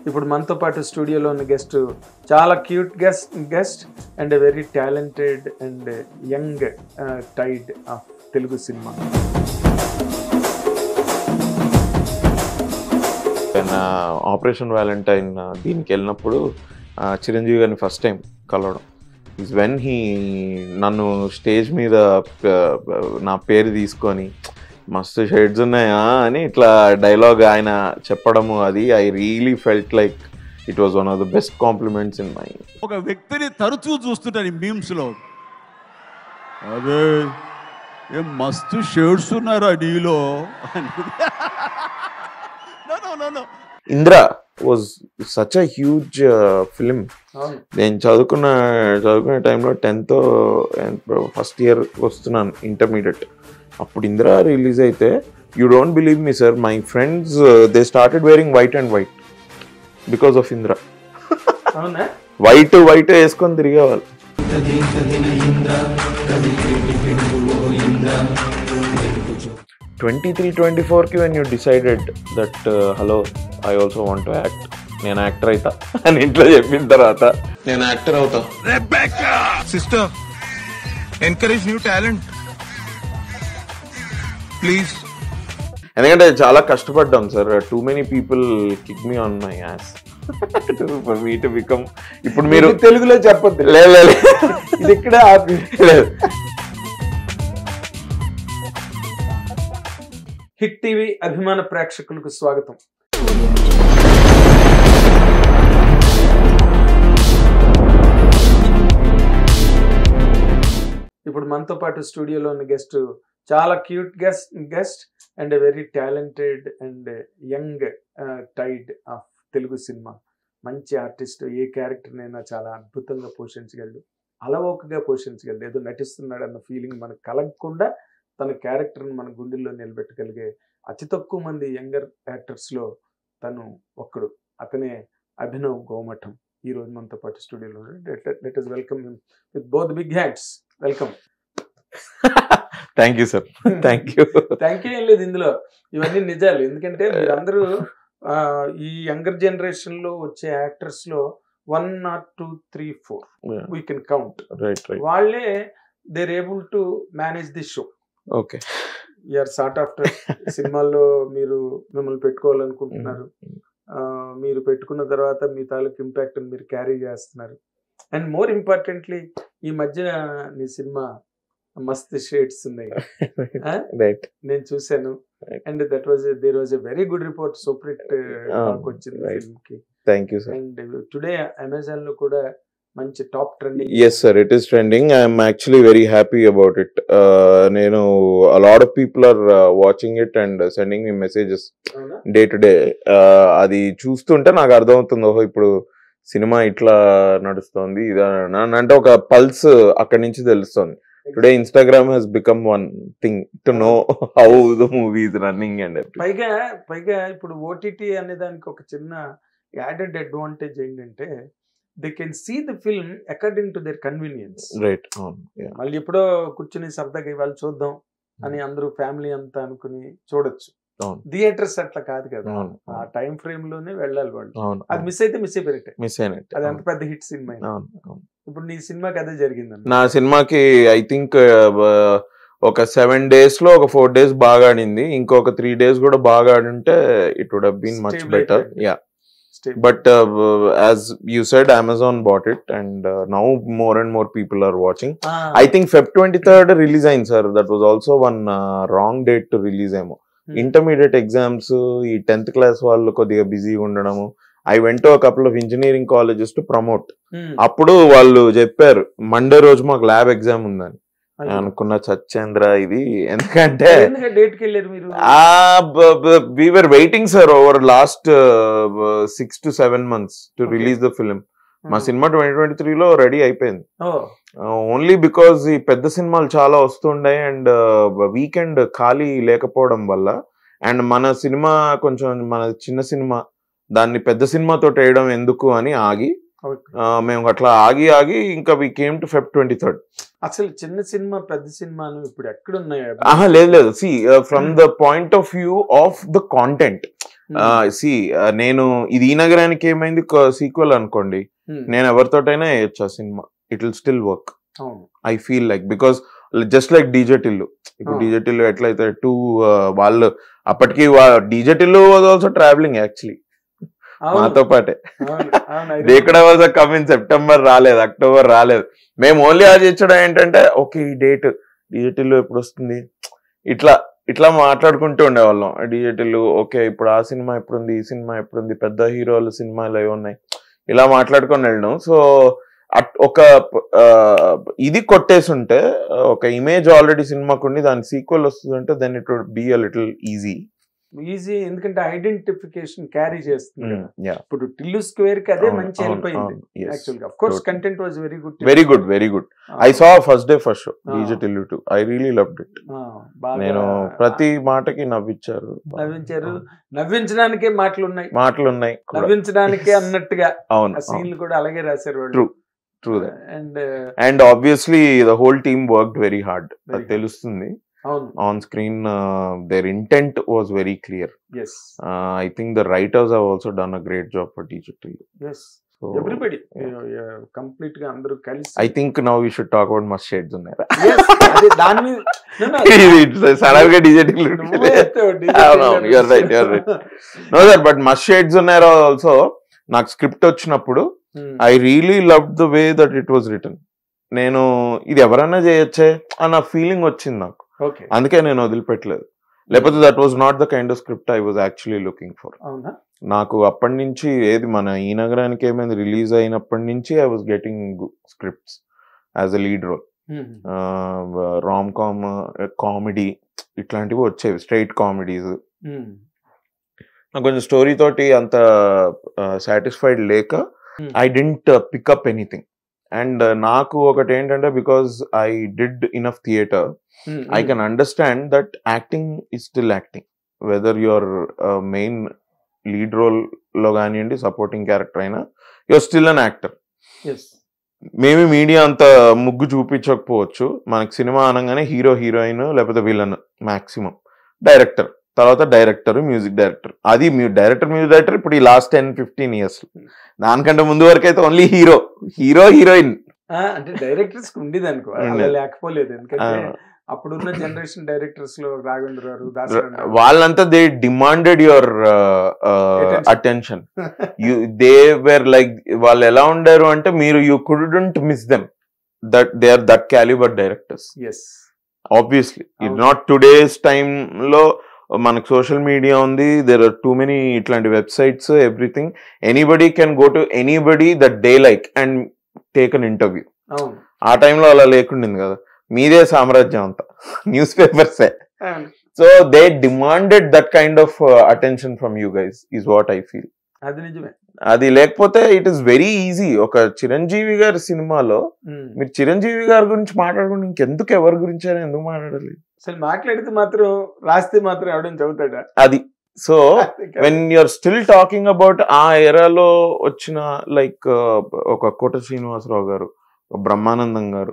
ఇప్పుడు మనతో పాటు స్టూడియోలో ఉన్న గెస్ట్ చాలా cute guest guest and very talented and young tide of Telugu cinema నా ఆపరేషన్ వ్యాలంటైన్ దీనికి వెళ్ళినప్పుడు ఆ, చిరంజీవి గారిని ఫస్ట్ టైం కలవడం ఈజ్ వెన్ హీ నన్ను స్టేజ్ మీద ప- నా పేరు తీసుకొని మస్తు షేడ్స్ ఉన్నాయా అని ఇట్లా డైలాగ్ ఆయన చెప్పడము అది I really felt like it was one of the best compliments in my ఒక వ్యక్తిని తరచూ చూస్తుంటాను ఈ మీమ్స్లో అదే ఏం మస్తు షేడ్స్ ఉన్నారా నీలో అని No, no, no, no. Indra was such a huge film అవును నేను చదువుకున్న చదువుకునే టైంలో టెన్త్ ఫస్ట్ ఇయర్ వస్తున్నాను ఇంటర్మీడియట్ అప్పుడు ఇందిరా రిలీజ్ అయితే you don't believe me sir my friends they started wearing white and white because of Indra అవునా వైట్ వైట్ వేసుకొని తిరిగేవాళ్ళు ట్వంటీ త్రీ ట్వంటీ ఫోర్కి when you decided that hello I also want to act నేను actor అవుతా అని ఇంట్లో చెప్పిన తర్వాత నేను యాక్టర్ అవుతా Rebecca! Sister, encourage new talent. Please. ఎందుకంటే చాలా కష్టపడ్డాం sir too many people kick me on my ass for me to become ఇప్పుడు మీరు ఇది తెలుగులో చెప్పొద్దు లేదు లేదు ఇది ఇక్కడ ఆపి లేదు హిట్ టీవీ అభిమాన ప్రేక్షకులకు స్వాగతం ఇప్పుడు మనతో పాటు స్టూడియోలో ఉన్న గెస్ట్ చాలా cute guest guest and very talented and young tide of Telugu cinema మంచి ఆర్టిస్ట్ ఏ క్యారెక్టర్నైనా చాలా అద్భుతంగా పోషించగలడు అలవోకగా పోషించగలడు ఏదో నటిస్తున్నాడు అన్న ఫీలింగ్ మనకు కలగకుండా తన క్యారెక్టర్ని మన గుండెల్లో నిలబెట్టగలిగే అతి తక్కువ మంది యంగర్ యాక్టర్స్లో తను ఒక్కడు అతనే అభినవ్ గోమఠం ఈ రోజు మనతో పాటు స్టూడియోలో let us welcome with both big hands welcome thank you sir thank you thank you ఏం లేదు ఇందులో ఇవన్నీ నిజాలు ఎందుకంటే మీరందరూ ఆ, ఈ యంగర్ జనరేషన్ లో వచ్చే యాక్టర్స్ లో one not two three four we can count right right వాళ్ళే there able to manage the show okay you're sought after సినిమాల్లో మీరు మిమ్మల్ని పెట్టుకోవాలనుకుంటున్నారు ఆ, మీరు పెట్టుకున్న తర్వాత మీ తాలూకు ఇంపాక్ట్ మీరు క్యారీ చేస్తున్నారు అండ్ మోర్ ఇంపార్టెంట్లీ ఈ మధ్య నీ సినిమా మస్త్ షేడ్స్ ఉన్నాయి ఆ? రైట్ నేను చూశాను Right. And that was there was a very good report super hit Ah, talk వచ్చింది right. ఫిల్మ్ కి thank you sir and today Amazon లో కూడా మంచి top trending yes sir it is trending I'm actually very happy about it నేను lot of people are watching it and sending me messages అవునా day to day అది చూస్తుంటే నాకు అర్థమవుతుంది ఓహో ఇప్పుడు సినిమా ఇట్లా నడుస్తోంది ఇదా అని అంటే ఒక పల్స్ అక్కడి నుంచి తెలుస్తుంది today Instagram he's become one thing to know how the movie is running and పైగా పైగా ఇప్పుడు ఓటీటీ అనే దానికి ఒక చిన్న యాడెడ్ అడ్వాంటేజ్ ఏంటంటే they can see the film according to their convenience right అవును yeah. మళ్ళీ ఎప్పుడో కూర్చుని సరదాగా ఇవాళ చూద్దాం అని అందరూ ఫ్యామిలీ అంతా అనుకుని చూడొచ్చు అవును. థియేటర్స్ అట్లా కాదు కదా అవును ఆ టైం ఫ్రేమ్ లోనే వెళ్ళాలి వాళ్ళు అవును అది మిస్ అయితే మిస్ అయిపోయినట్టే మిస్ అయినట్టు అది ఎంత పెద్ద హిట్ సినిమా అయినా. అవును అవును ఇప్పుడు నీ సినిమాకి అదే జరిగిందండి నా సినిమాకి ఐ థింక్ ఒక సెవెన్ డేస్ లో ఒక ఫోర్ డేస్ బాగా ఆడింది ఇంకొక త్రీ డేస్ కూడా బాగా ఆడుంటే it would been much Stable better అయిపోయింది. Yeah but as you said Amazon bought it and now more and more people are watching I think Feb twenty third release అయింది sir that was also one wrong date to release ఏమో intermediate exams ఈ tenth class వాళ్ళు కొద్దిగా బిజీగా ఉండడము I went to couple of engineering colleges to promote అప్పుడు వాళ్ళు చెప్పారు మండే రోజు మాకు ల్యాబ్ ఎగ్జామ్ ఉందని నేను అనుకున్న సత్యేంద్ర ఇది ఎందుకంటే డేట్ కి వెళ్ళారు మీరు we were waiting sir over last six to seven months to Okay. Release the film మా సినిమా ట్వంటీ ట్వంటీ త్రీలో రెడీ అయిపోయింది ఓ ఓన్లీ బికాజ్ ఈ పెద్ద సినిమాలు చాలా వస్తుండే అండ్ వీకెండ్ ఖాళీ లేకపోవడం వల్ల అండ్ మన సినిమా కొంచెం మన చిన్న సినిమా దాన్ని పెద్ద సినిమాతో వేయడం ఎందుకు అని ఆగి ఓకే. ఆ, మేము అట్లా ఆగి ఆగి ఇంకా we came to Feb twenty third అసలు చిన్న సినిమా పెద్ద సినిమాను ఇప్పుడు ఎక్కడున్నాయి ఆహా లేదు లేదు see from the point of view of the content see నేను ఇది ఈ నగరానికి ఏమైంది సీక్వెల్ అనుకోండి Hmm. నేను ఎవరితోటైనా వేయచ్చు ఆ cinema it will still work అవును I feel like because just like DJ Tillu ఇప్పుడు Oh. డీజే టిల్లు ఎట్లయితే టూ వాళ్ళు అప్పటికి DJ Tillu was also travelling actually అవును మాతో పాటే అవును, అవును, I ఇది ఎక్కడ వాజ్ కమ్ ఇన్ సెప్టెంబర్ రాలేదు అక్టోబర్ రాలేదు మేము ఓన్లీ అది ఇచ్చడం ఏంటంటే ఓకే ఈ డేట్ డిజిటల్ ఎప్పుడు వస్తుంది ఇట్లా ఇట్లా మాట్లాడుకుంటూ ఉండేవాళ్ళం డిజిటల్ ఓకే ఇప్పుడు ఆ సినిమా ఎప్పుడు ఉంది ఈ సినిమా ఎప్పుడు ఉంది పెద్ద హీరోల సినిమాలు ఏవి ఉన్నాయి ఇలా మాట్లాడుకొని వెళ్ళడం సో అట్- ఒక ఆ, ఇది కొట్టేసి ఉంటే ఒక ఇమేజ్ ఆల్రెడీ సినిమాకు ఉండి దాని సీక్వెల్ వస్తుందంటే then it would be a little easy easy ఎందుకంటే ఐడెంటిఫికేషన్ క్యారీ చేస్తుంది కదా. యా ఇప్పుడు టిల్లు స్క్వేర్ కి అదే మంచి వెళ్ళిపోయింది యాక్చువల్ గా course Totally. Content was very good very good very good I saw first day first show DJ Tillu two I really loved it నేను ప్రతి మాటకి నవ్విచ్చారు నవ్వించారు నవ్వించడానికే మాటలు ఉన్నాయి మాటలు ఉన్నాయి నవ్వించడానికే అన్నట్టుగా అవును ఆ సీన్లు కూడా అలాగే రాశారు వాళ్ళు True. True that and and obviously the whole team worked very hard Very అది hard. తెలుస్తుంది అవును on screen their intent was very clear yes I think the writers have also done a great job for digital yes everybody complete గా అందరూ కలిసి I think now we should talk about must shades ఉన్నాయి Yes, అదే దాని మీద No, no, sudden గా digital నువ్వే ఎత్తావు, DJ అవునవును, you're right, you're right. No sir but must shades ఉన్నారో ఆల్సో నాకు స్క్రిప్ట్ వచ్చినప్పుడు Hmm. I really love the way that it was written నేను ఇది ఎవరైనా చేయొచ్చే అన్న ఫీలింగ్ వచ్చింది నాకు ఓకే అందుకే నేను వదిలిపెట్టలేదు లేకపోతే that was not the kind of script I was actually looking for అవునా నాకు అప్పటి నుంచి ఏది మన ఈ నగరానికి ఏమైంది రిలీజ్ అయినప్పటి నుంచి I was getting scripts as a lead role Hmm. Rom com comedy ఇట్లాంటివి వచ్చేవి స్ట్రైట్ కామెడీస్ Hmm. నాకు కొంచెం స్టోరీ తోటి అంత సాటిస్ఫైడ్ లేక Hmm. I didn't pick up anything and నాకు ఒకటి ఏంటంటే because I did enough theatre Hmm. I can understand that acting is still acting whether your main lead role లో కానివ్వండి సపోర్టింగ్ క్యారెక్టర్ అయినా you're still an actor Yes. Maybe media అంత ముగ్గు చూపించకపోవచ్చు మనకి సినిమా అనగానే హీరో హీరోయిన్ లేకపోతే విలన్ మాక్సిమం డైరెక్టర్ తర్వాత డైరెక్టర్ మ్యూజిక్ డైరెక్టర్ అది మీ డైరెక్టర్ మ్యూజిక్ డైరెక్టర్ ఇప్పుడు ఈ లాస్ట్ టెన్ ఫిఫ్టీన్ ఇయర్స్ దానికంటే ముందు వరకు అయితే ఓన్లీ హీరో హీరో హీరోయిన్ ఆ, అంటే డైరెక్టర్స్ ఉండేది అనుకో అలా ఉండేది. లేకపోలేదు ఎందుకంటే అప్పుడున్న జనరేషన్ డైరెక్టర్స్ లో రాఘవేంద్ర గారు దాసరి వాళ్ళంతా they demanded your Attention. Attention you they were like వాళ్ళు ఎలా ఉండారు అంటే మీరు you couldn't miss them that they are that calibre directors yes obviously it అవును. నాట్ టుడేస్ లో మనకు సోషల్ మీడియా ఉంది దేర్ ఆర్ టూ మెనీ ఇట్లాంటి websites everything anybody can go to anybody that day like and take an interview అవును ఆ టైంలో అలా లేకుండింది కదా మీదే సామ్రాజ్యం అంతా న్యూస్ పేపర్సే అవును. So they demanded that kind of attention from you guys is what I feel అది నిజమే అది లేకపోతే ఇట్ ఈస్ వెరీ ఈజీ ఒక చిరంజీవి గారి సినిమాలో ఉమ్. మీరు చిరంజీవి గారి గురించి మాట్లాడుకుంటే ఇంకెందుకు ఎవరి గురించి అయినా ఎందుకు మాట్లాడాలి అసలు మాట్లాడితే మాత్రం రాస్తే మాత్రం ఎవడని చదువుతాడా అది so when you're still talking about ఆ ఎరాలో వచ్చిన లైక్ ఒక కోట శ్రీనివాసరావు గారు ఒక బ్రహ్మానందం గారు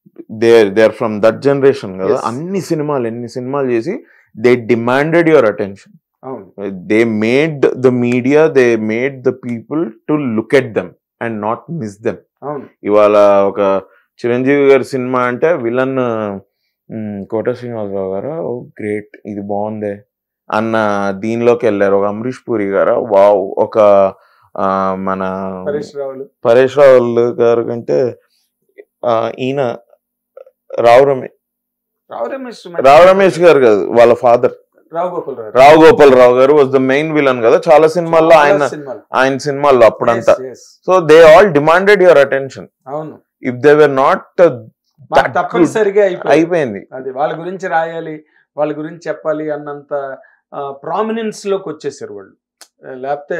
they they are from that generation కదా Yes. అన్ని సినిమాలు ఎన్ని సినిమాలు చేసి దే డిమాండెడ్ యువర్ అటెన్షన్ అవును they made the media they made the people to look at them and not miss them అవును ఇవాళ ఒక చిరంజీవి గారి సినిమా అంటే విలన్ కోట శ్రీనివాసరావు గారు ఓ గ్రేట్ ఇది బాగుందే అన్న దీనిలోకి వెళ్ళారు ఒక అమరీష్ పూరి గారు వావ్ ఒక ఆ, మన పరేష్ రావులు పరేష్ రావుల్ గారు కంటే ఆ, ఈయన రావు రమేష్ రావు రమేష్ రావు రమేష్ గారు కాదు వాళ్ళ ఫాదర్ రావు గోపాల్ రావు రావు గోపాల్ రావు గారు వాజ్ ద మెయిన్ విలన్ కదా చాలా సినిమాల్లో చాలా ఆయన సినిమాలు. ఆయన సినిమాల్లో అప్పుడంతా Yes, yes. So they all demanded your attention అవును ఇఫ్ దే వర్ నాట్ మాకు That తప్పనిసరిగా అయిపోయింది అయిపోయింది అది వాళ్ళ గురించి రాయాలి వాళ్ళ గురించి చెప్పాలి అన్నంత ప్రామినెన్స్ లోకి వచ్చేసారు వాళ్ళు ఆ, లేకపోతే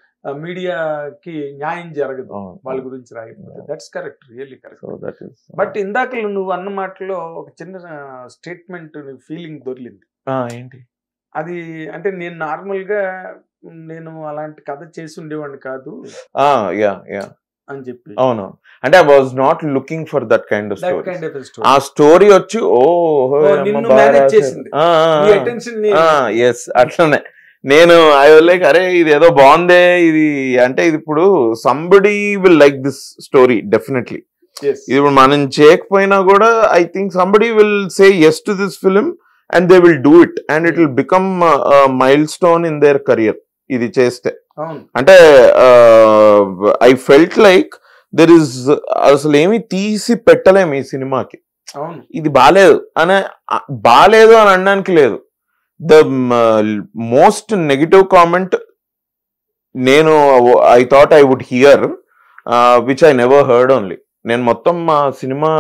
మీడియాకి న్యాయం జరగదు వాళ్ళ గురించి రాయకపోతే that's correct really correct so that is but ఇందాక నువ్వు అన్న మాటలో ఒక చిన్న స్టేట్మెంట్ ఫీలింగ్ దొరికింది ఏంటి అది అంటే నేను నార్మల్ గా నేను అలాంటి కథ చేసి ఉండేవాడిని కాదు యా యా అని చెప్పి అవును అంటే I was not looking for that kind of that story kind of ఆ స్టోరీ వచ్చి ఓ ఓ, నిన్ను manage చేసింది. ఈ అటెన్షన్ ఎస్ అట్లనే నేను ఐ లైక్ అరే ఇది ఏదో బాగుందే ఇది అంటే ఇది ఇప్పుడు somebody will like this story definitely Yes. ఇది ఇప్పుడు మనం చేయకపోయినా కూడా I think somebody will say yes to this film and they will do it and it will become milestone in their career ఇది చేస్తే అవును అంటే I felt like there is అసలు ఏమి తీసి పెట్టలేము ఈ సినిమాకి అవును ఇది బాలేదు అనే ఆ, బాలేదు అని అనడానికి లేదు ద మోస్ట్ నెగిటివ్ కామెంట్ నేను I thought I would hear which I never heard only నేను మొత్తం మా సినిమా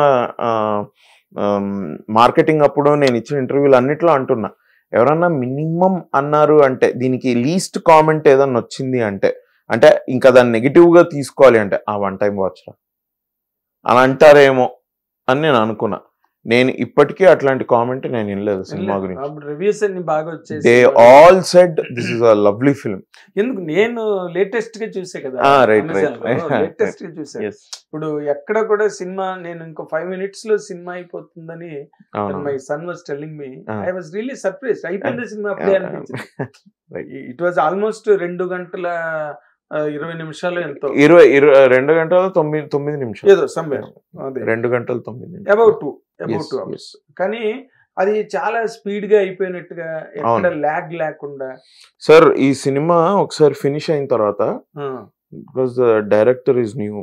మార్కెటింగ్ అప్పుడు నేను ఇచ్చిన ఇంటర్వ్యూలు అన్నిట్లో అంటున్నా ఎవరన్నా మినిమం అన్నారు అంటే దీనికి లీస్ట్ కామెంట్ ఏదన్నా వచ్చింది అంటే అంటే ఇంకా దాన్ని నెగిటివ్ గా తీసుకోవాలి అంటే ఆ వన్ టైం వాచ్ రా అని అంటారేమో అని నేను అనుకున్నా నేను ఇప్పటికీ అట్లాంటి కామెంట్ నేను వినలేదు సినిమా గురించి అప్పుడు రివ్యూస్ అన్ని బాగా వచ్చేసి they all said this is a lovely film ఎందుకు నేను లేటెస్ట్ గా చూసే కదా Ah, right, right, right. Latest గా చూసా ఇప్పుడు ఎక్కడ కూడా సినిమా నేను ఇంకో ఫైవ్ మినిట్స్ లో సినిమా అయిపోతుందని my son was telling me Ah. I was really surprise అయిపోయింది సినిమా అప్పుడే అనిపించింది ఇట్ వాజ్ ఆల్మోస్ట్ రెండు గంటల ఆ, ఇరవై నిమిషాలు ఎంతో ఇరవై ఇరవై రెండు గంటల తొమ్మిది తొమ్మిది నిమిషాలు ఏదో సంవేర్ అదే రెండు గంటల తొమ్మిది about two about Yes, two yes. Hours కానీ అది చాలా స్పీడ్ గా అయిపోయినట్టుగా ఎక్కడ అవును. ల్యాగ్ లేకుండా సార్ ఈ సినిమా ఒకసారి ఫినిష్ అయిన తర్వాత ఆ, because the director is new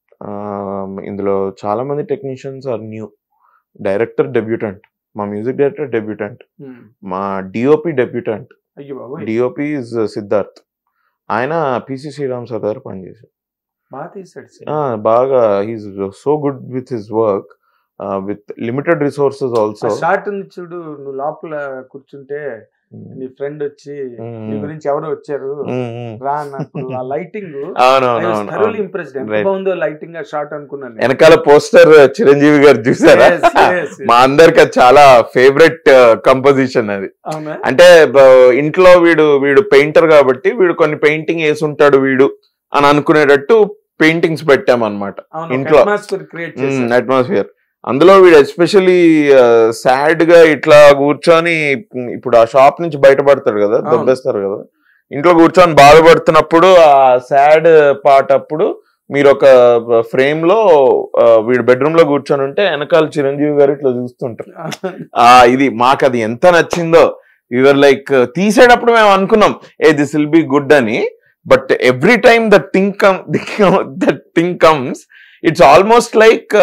ఇందులో చాలా మంది technicians are new director debutant మా మ్యూజిక్ డైరెక్టర్ డెబ్యూటెంట్ ఉమ్, మా డిఓపి డెబ్యూటెంట్ అయ్యో బాబోయ్ డిఓపి ఇస్ సిద్ధార్థ్ ఆయన పిసి శ్రీరామ్ సార్ దగ్గర పనిచేశారు బాగా తీసాడు సార్ ఆ, బాగా he's so good with his work with limited resources also short ఉంది చూడు నువ్వు లోపల కూర్చుంటే నీ ఫ్రెండ్ వచ్చి నీ గురించి ఎవరో వచ్చారు రా అన్నప్పుడు ఆ లైటింగ్ అవునవును ఇంప్రెస్డ్ ఎంత Right. బాగుందో లైటింగ్ ఆ షార్ట్ అనుకున్నాను నేను. వెనకాల పోస్టర్ చిరంజీవి గారు చూసారా Yes, yes, yes. మా అందరికి అది చాలా ఫేవరెట్ కంపోజిషన్ అది అవునా అంటే బ- ఇంట్లో వీడు వీడు పెయింటర్ కాబట్టి వీడు కొన్ని పెయింటింగ్ వేసి ఉంటాడు వీడు అని అనుకునేటట్టు పెయింటింగ్స్ పెట్టామన్నమాట అవును ఇంట్లో. అట్మాస్ఫియర్ క్రియేట్ చేశారు అట్మాస్ఫియర్ అందులో వీడు ఎస్పెషలీ సాడ్ గా ఇట్లా కూర్చొని ఇప్పుడు ఆ షాప్ నుంచి బయటపడతాడు కదా అవును. దొబ్బేస్తారు కదా ఇంట్లో కూర్చొని బాధపడుతున్నప్పుడు ఆ సాడ్ పార్ట్ అప్పుడు మీరు ఒక ఫ్రేమ్ లో ఆ, వీడు బెడ్రూమ్ లో కూర్చొని ఉంటే వెనకాల చిరంజీవి గారు ఇట్లా చూస్తుంటారు ఆ ఇది మాకు అది ఎంత నచ్చిందో యువర్ లైక్ తీసేటప్పుడు మేము అనుకున్నాం ఏ దిస్ విల్ బి గుడ్ అని but every time that think come that think comes it's almost like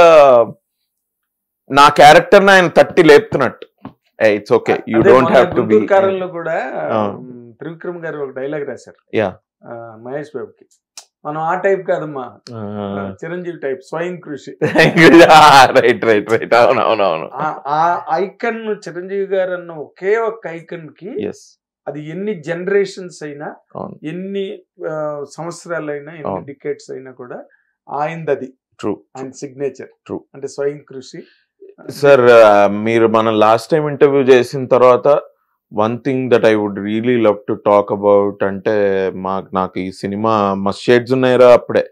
నా క్యారెక్టర్ ఆయన తట్టి లేపుతున్నట్టు ఇట్స్ ఓకే యూ అదే డోంట్ మొన్న హ్యావ్ టు బి గుంటూరు కారంలో కూడా ఆ. ఉమ్, త్రివిక్రమ్ గారు ఒక డైలాగ్ రాశారు Yeah. ఆ, మహేష్ బాబుకి మనం ఆ టైప్ కాదమ్మా చిరంజీవి టైప్ స్వయం కృషి రైట్ రైట్ రైట్ అవును అవును అవును ఆ- ఆ ఐకన్ చిరంజీవి గారు అన్న ఒకే ఒక ఐకన్ కి ఎస్ అది ఎన్ని జనరేషన్స్ అయినా అవును ఎన్ని ఆ, సంవత్సరాలైనా ఎన్ని అవును. డికేట్స్ అయినా కూడా ఆయనది అది ట్రూ ఆయన సిగ్నేచర్ True. అంటే స్వయం కృషి సార్ మీరు మనం లాస్ట్ టైం ఇంటర్వ్యూ చేసిన తర్వాత one thing that I would really love to talk about అంటే మాకు నాకు ఈ సినిమా మస్ట్ షేడ్స్ ఉన్నాయిరా అప్పుడే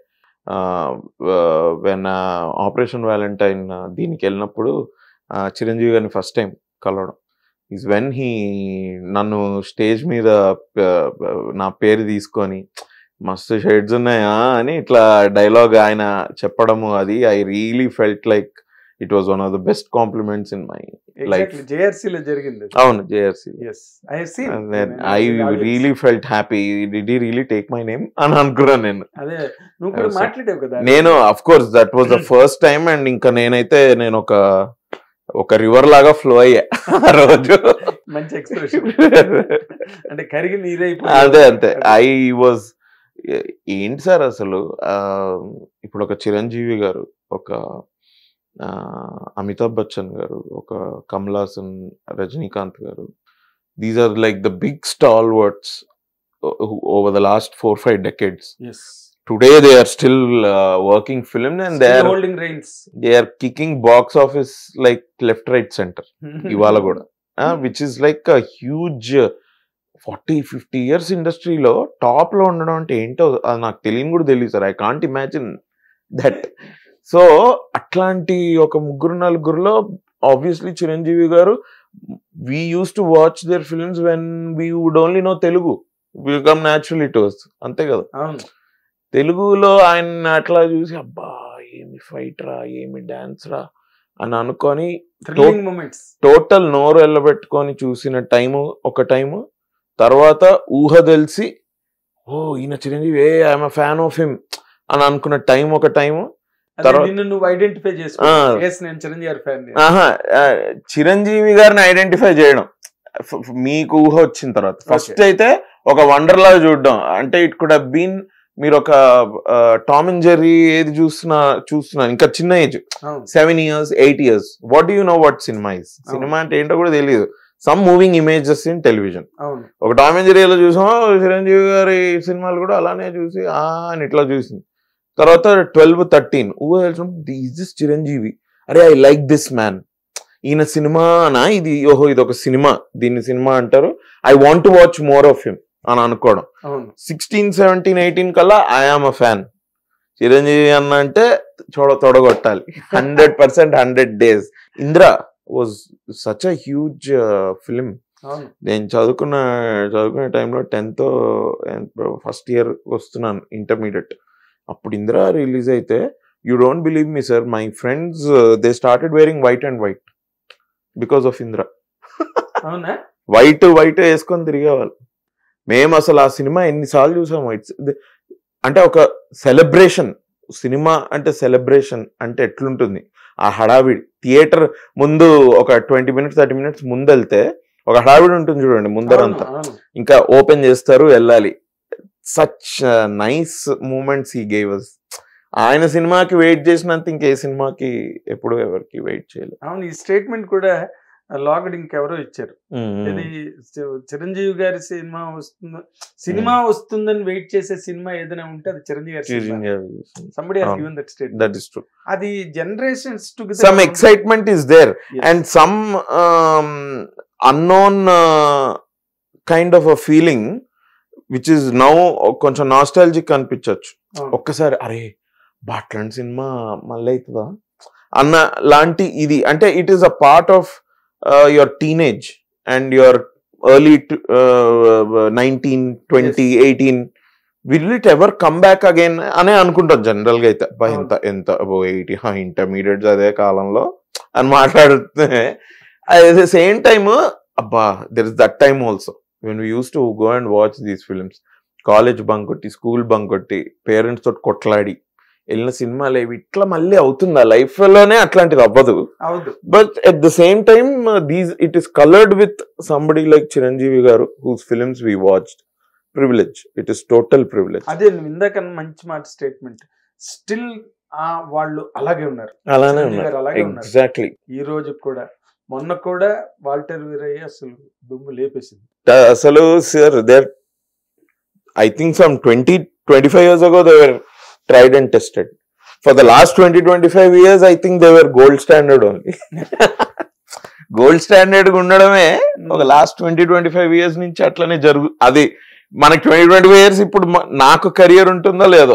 వెన్ ఆపరేషన్ వ్యాలంటైన్ దీనికి వెళ్ళినప్పుడు ఆ, చిరంజీవి గారిని ఫస్ట్ టైం కలవడం ఈజ్ వెన్ హీ నన్ను స్టేజ్ మీద ఆ, నా పేరు తీసుకొని మస్తు షేడ్స్ ఉన్నాయా అని ఇట్లా డైలాగ్ ఆయన చెప్పడము అది I really felt like it was one of the best compliments in my exactly JRC లో జరిగింది అవును JRC yes I seen I really felt happy did really take my name అని అనుకున్నాను నేను అదే నువ్వు కూడా Yes, sir. మాట్లాడావు కదా నేను of course that was the first time and ఇంకా నేనైతే నేను ఒక ఒక రివర్ లాగా ఫ్లో అయ్యా ఆ రోజు మంచి ఎక్స్ప్రెషన్ అంటే కరిగి నీరైపోయి అదే అంతే ఐ వాజ్ ఏంటి సార్ అసలు ఆ, ఇప్పుడు ఒక చిరంజీవి గారు ఒక ఆ, అమితాబ్ బచ్చన్ గారు ఒక కమల్ హాసన్ రజనీకాంత్ గారు these are like the big stalwarts over the last four five decades yes today they are still working film and they are holding reins they are kicking box office like left right centre ఇవాళ కూడా which is like a huge forty fifty years ఇండస్ట్రీలో top లో ఉండడం అంటే ఏంటో అది నాకు తెలియని కూడా తెలియదు sir I can't imagine that so అట్లాంటి ఒక ముగ్గురు నలుగురులో ఆబ్వియస్లీ చిరంజీవి గారు we uses to watch their films when we would only know Telugu become natural it was అంతే కదా అవును తెలుగులో ఆయన అట్లా చూసి అబ్బా ఏమి ఫైట్ రా ఏమి డాన్స్ రా అని అనుకొని థ్రిల్లింగ్ మూమెంట్స్ టోటల్ నోరు వెళ్ళబెట్టుకొని చూసిన టైము ఒక టైము తర్వాత ఊహ తెలిసి ఓ ఈయన చిరంజీవి ఏ ఐఎమ్ ఫ్యాన్ ఆఫ్ హిమ్ అని అనుకున్న టైం ఒక టైము తర్వాత- నిన్ను నువ్వు ఐడెంటిఫై చేసుకో ఆ. ఎస్ నేను చిరంజీవి గారి ఫ్యాన్ ఆహా ఆ, చిరంజీవి గారిని ఐడెంటిఫై చేయడం ఫ- ఫ- మీకు ఊహ వచ్చిన తర్వాత ఫస్ట్ అయితే ఒక వండర్ లా చూడడం అంటే ఇట్ కుడ్ బీన్ మీరు ఒక టామ్ అండ్ జెర్రీ ఏది చూస్తున్నా చూస్తున్నా ఇంకా చిన్న ఏజ్ అవును seven years eight years what you know what సినిమా ఇస్ సినిమా అంటే ఏంటో కూడా తెలియదు some moving images in television అవును ఒక టామ్ అండ్ జెర్రీలో చూసాం చిరంజీవి గారి సినిమాలు కూడా అలానే చూసి ఆ అని ఇట్లా చూసింది తర్వాత ట్వెల్వ్ థర్టీన్ ఊ ఈజ్ దిస్ చిరంజీవి అరే ఐ లైక్ దిస్ మ్యాన్ ఈయన సినిమానా ఇది ఓహో ఇది ఒక సినిమా దీన్ని సినిమా అంటారు I want to watch more of him అని అనుకోవడం అవును సిక్స్టీన్ సెవెంటీన్ ఎయిటీన్ కల్లా ఐఆమ్ అ ఫ్యాన్ చిరంజీవి అన్న అంటే చూడ తొడగొట్టాలి hundred percent hundred days Indra was such a huge film అవును నేను చదువుకున్న చదువుకునే టైంలో టెన్త్ ఫస్ట్ ఇయర్ వస్తున్నాను ఇంటర్మీడియట్ అప్పుడు ఇందిరా రిలీజ్ అయితే you don't believe me sir my friends they started wearing white and white because of Indra అవునా వైట్ వైట్ వేసుకొని తిరిగేవాళ్ళు మేము అసలు ఆ సినిమా ఎన్నిసార్లు చూసాము ఇట్స్ అంటే ఒక సెలబ్రేషన్ సినిమా అంటే సెలబ్రేషన్ అంటే ఎట్లుంటుంది ఆ హడావిడి థియేటర్ ముందు ఒక ట్వంటీ మినిట్స్ థర్టీ మినిట్స్ ముందు వెళ్తే ఒక హడావిడి ఉంటుంది చూడండి అవును ముందరంతా అవును ఇంకా ఓపెన్ చేస్తారు వెళ్ళాలి such nice moments he gave us ఆయన సినిమాకి వెయిట్ చేసినంత ఇంకే సినిమాకి ఎప్పుడు ఎవరికి వెయిట్ చేయలేదు అవును ఈ స్టేట్మెంట్ కూడా లాగడ్ ఇంకెవరో ఇచ్చారు ఇది చి- చిరంజీవి గారి సినిమా వస్తుందో సినిమా వస్తుందని వెయిట్ చేసే సినిమా ఏదైనా ఉంటే అది చిరంజీవి గారి సినిమా సంబడి హాస్ అవును. Given that state that is true అది generations some excitement is there and some um, unknown uh, kind of a feeling which is now కొంచెం నాస్టాలజిక్ అనిపించవచ్చు ఒక్కసారి అరే బాట్లాంటి సినిమా మళ్ళీ అవుతుందా అన్న లాంటి ఇది అంటే it is a part of your teenage and your early nineteen twenty eighteen will it ever come back again అనే అనుకుంటాం జనరల్ గా అయితే అబ్బా ఎంత ఎంత ఎయిటీ ఇంటర్మీడియట్ అదే కాలంలో అని మాట్లాడితే అట్ ద సేమ్ టైమ్ అబ్బా there is that time also when we uses to go and watch these films college bunk కొట్టి స్కూల్ బంక్ కొట్టి పేరెంట్స్ తోటి కొట్లాడి వెళ్ళిన సినిమాలు ఏవి ఇట్లా మళ్ళీ అవుతుందా లైఫ్ లోనే అట్లాంటిది అవ్వదు అవుదు but at the same time these it is coloured with somebody like Chiranjeevi గారు whose films we watched privilege it is total privilege అదే నువ్వు ఇందాక మంచి మాట స్టేట్మెంట్ స్టిల్ ఆ వాళ్ళు అలాగే ఉన్నారు అలానే చిరంజీవి గారు ఉన్నారు అలాగే ఉన్నారు ఎగ్జాక్ట్లీ ఈ రోజు కూడా మొన్న కూడా వాల్టర్ వీరయ్య అసలు దుమ్ము లేపేసింది అసలు sir there I think some twenty twenty five years ago they were tried and tested for the last twenty twenty five years I think they were gold standard only gold standard ఉండడమే ఒక last twenty twenty five years నుంచి అట్లనే జరుగు అది మనకి twenty twenty five years ఇప్పుడు మ- నాకు కెరియర్ ఉంటుందో లేదో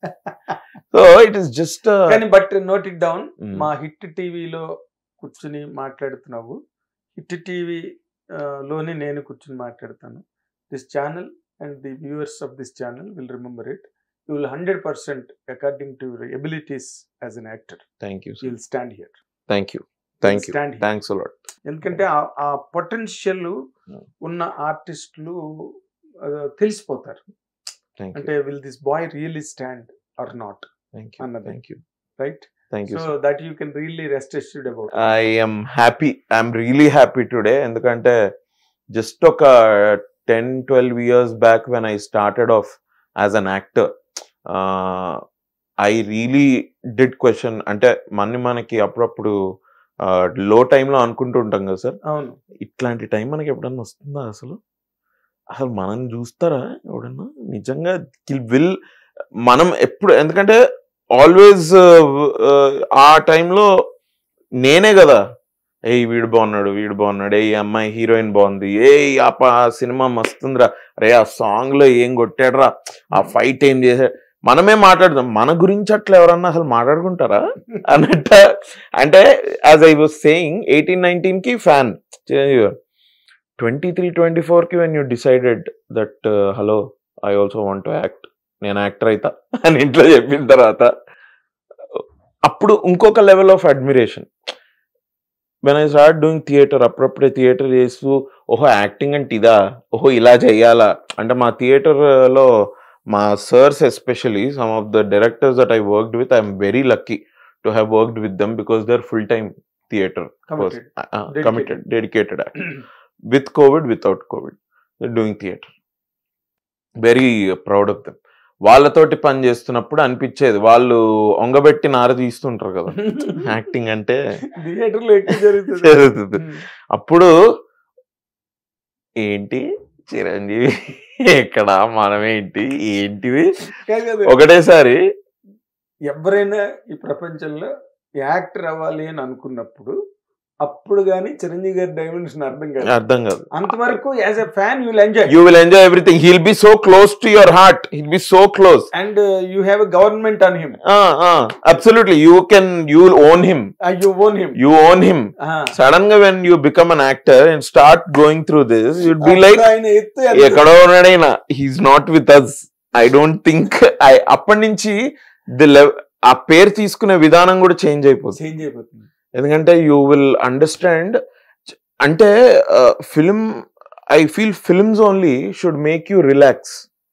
సో ఇట్ ఈస్ జస్ట్ కానీ బట్ నోట్ ఇట్ డౌన్ మా హిట్ టీవీలో కూర్చుని మాట్లాడుతున్నావు హిట్ టీవీ లోనే నేను కూర్చుని మాట్లాడతాను this channel and the viewers of this channel will remember it you will hundred percent according to your abilities as an actor thank you you will stand here thank you thank you stand thanks a lot ఎందుకంటే ఆ- ఆ potential Yeah. ఉన్న ఆర్టిస్టులు తెలిసిపోతారు thank you అంటే will this boy really stand or not thank you అన్నది. Thank you right thank you so that you can really rest assured about I am happy I'm really happy today ఎందుకంటే just ఒక ten twelve years back when I started off as an actor I really did question అంటే మన మనకి అప్పుడప్పుడు లో టైంలో అనుకుంటూ ఉంటాం కదా సార్ అవును ఇట్లాంటి టైం మనకి ఎప్పుడన్నా వస్తుందా అసలు అసలు మనం చూస్తారా ఎవడన్నా నిజంగా విల్ మనం ఎప్పుడు ఎందుకంటే ఆల్వేస్ ఆ టైంలో నేనే కదా ఏ వీడు బాగున్నాడు వీడు బాగున్నాడు ఏ ఈ అమ్మాయి హీరోయిన్ బాగుంది ఏ ఆ ప- ఆ సినిమా మస్తుందిరా రే ఆ సాంగ్ లో ఏం కొట్టాడురా ఆ ఫైట్ ఏం చేశాడు మనమే మాట్లాడుతాం మన గురించి అట్లా ఎవరన్నా అసలు మాట్లాడుకుంటారా అన్నట్ట అంటే as I was saying eighteen nineteen కి ఫ్యాన్ చిరంజీవి గారు ట్వంటీ త్రీ ట్వంటీ ఫోర్కి when you decided that hello I also want to act నేను యాక్టర్ అవుతా అని ఇంట్లో చెప్పిన తర్వాత అప్పుడు ఇంకొక level of admiration when I start doing theatre అప్పుడప్పుడే థియేటర్ చేస్తూ ఓహో యాక్టింగ్ అంటే ఇదా ఓహో ఇలా చెయ్యాలా అంటే మా థియేటర్లో మా sirs especially some of the directors that I worked with I'm very lucky to have worked with them because they are full time theatre Committed. Committed dedicated with covid without covid doing theatre very proud of them వాళ్ళతోటి పని చేస్తున్నప్పుడు అనిపించేది వాళ్ళు ఒంగబెట్టి నార తీస్తుంటారు కదా acting అంటే థియేటర్లో ఎక్కువ జరుగుతుంది జరుగుతుంది. అప్పుడు ఏంటి చిరంజీవి ఎక్కడ మనమేంటి ఏంటివి కాదు కదా. ఒకటేసారి ఎవరైనా ఈ ప్రపంచంలో యాక్టర్ అవ్వాలి అని అనుకున్నప్పుడు అప్పుడు కానీ చిరంజీవి గారి డైమెన్షన్ అర్థం కాదు అర్థం కాదు అంతవరకు as a fan you will enjoy you will enjoy everything he'll be so close to your heart he'll be so close and you have a government on him absolutely you can you will own him you own him you own him sudden గా when you become an actor and start going through this you'd be like ఆయన ఎత్తు ఎంత- ఎక్కడో ఉన్నాడైనా he's not with us I don't think I అప్పటి నుంచి the ఆ పేరు తీసుకునే విధానం కూడా చేంజ్ అయిపోతుంది చేంజ్ అయిపోతుంది ఎందుకంటే యూ విల్ అండర్స్టాండ్ అంటే film I feel films only should make you relax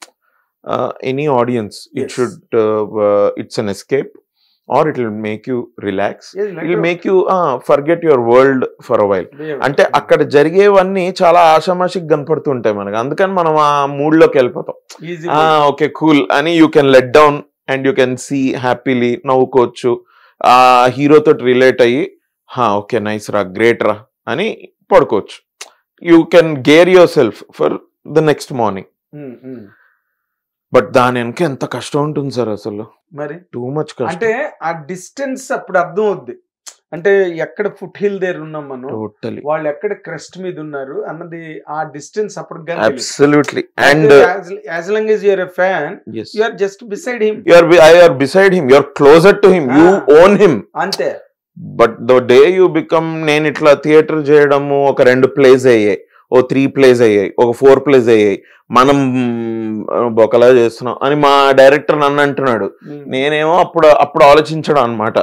any audience it Yes. Should it's an escape or it will make you relax Yes, it like will a- make you forget your world for a while way of- అంటే అక్కడ జరిగేవన్నీ చాలా ఆషామాషికి కనపడుతుంటాయి మనకి అందుకని మనం ఆ mood లోకి వెళ్ళిపోతాం Easy ఆ ఓకే కూల్ అని you can let down and you can see happily నవ్వుకోవచ్చు ఆ హీరో తోటి రిలేట్ అయ్యి హా ఓకే నైస్ రా గ్రేట్ రా అని పడుకోవచ్చు you can gear yourself for the next morning Mm, mm. But దాని వెనక ఎంత కష్టం ఉంటుంది సార్ అసలు మరి టూ మచ్ కష్టం అంటే ఆ డిస్టెన్స్ అప్పుడు అర్థం అవుద్ది అంటే ఎక్కడ ఫుట్ హిల్ దగ్గర ఉన్నాం మనం టోటలీ వాళ్ళు ఎక్కడ క్రెస్ట్ మీద ఉన్నారు అన్నది ఆ డిస్టెన్స్ అప్పుడు absolutely and as long as you're a fan as you are just beside him you are I are beside him you are closer to him you Ah. Own him అంతే but the day you become నేను ఇట్లా theatre చేయడము ఒక రెండు place అయ్యాయి ఓ three place అయ్యాయి ఒక four place అయ్యాయి మనం మ్, బొకలా చేస్తున్నాం అని మా డైరెక్టర్ నన్ను అంటున్నాడు Mm. నేనేమో అప్పుడు అప్పుడు ఆలోచించడం అనమాట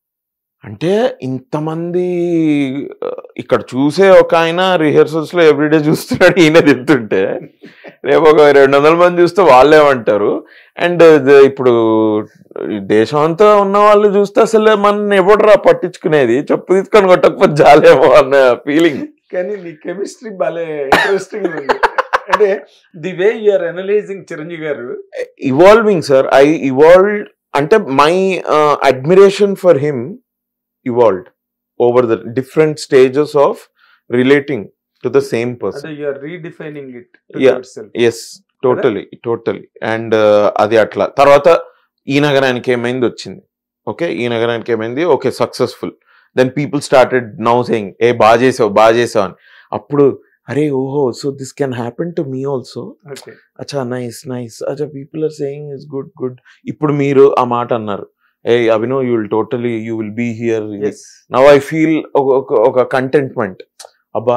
అంటే ఇంతమంది ఆ, ఇక్కడ చూసే ఒక ఆయన రిహర్సల్స్ లో ఎవ్రీడే చూస్తున్నాడు ఈయన తింటుంటే రేపు ఒక రెండు వందల మంది చూస్తే వాళ్ళేమంటారు అండ్ ఇప్పుడు ఈ దేశం అంతా ఉన్న వాళ్ళు చూస్తే అసలు మన ఎవడరా పట్టించుకునేది చెప్పు తీసుకొని కొట్టకపోతే జాలేమో అన్న ఫీలింగ్ కానీ నీ కెమిస్ట్రీ భలే ఇంట్రెస్టింగ్ ఉంది అంటే the way you're analysing Chiranjeevi గారు ఇవాల్వింగ్ సార్ ఐ ఇవాల్వ్ అంటే my admiration for him evolved over the different stages of relating to the same person అదే you're redefining it Yeah. Yes totally totally and అది అట్లా తర్వాత ఈ నగరానికి ఏమైంది వచ్చింది ఓకే ఈ నగరానికి ఏమైంది okay successful then people started now saying ఏ బాగా చేసావు బాగా చేసావు అని అప్పుడు అరే ఓహో so this can happen to me also okay అచ్చా నైస్ నైస్ అచ్చా people are saying is good good ఇప్పుడు మీరు ఆ మాట అన్నారు ఏ Abhinav you will totally you will be here yes now I feel ఒక కంటెంట్మెంట్ అబ్బా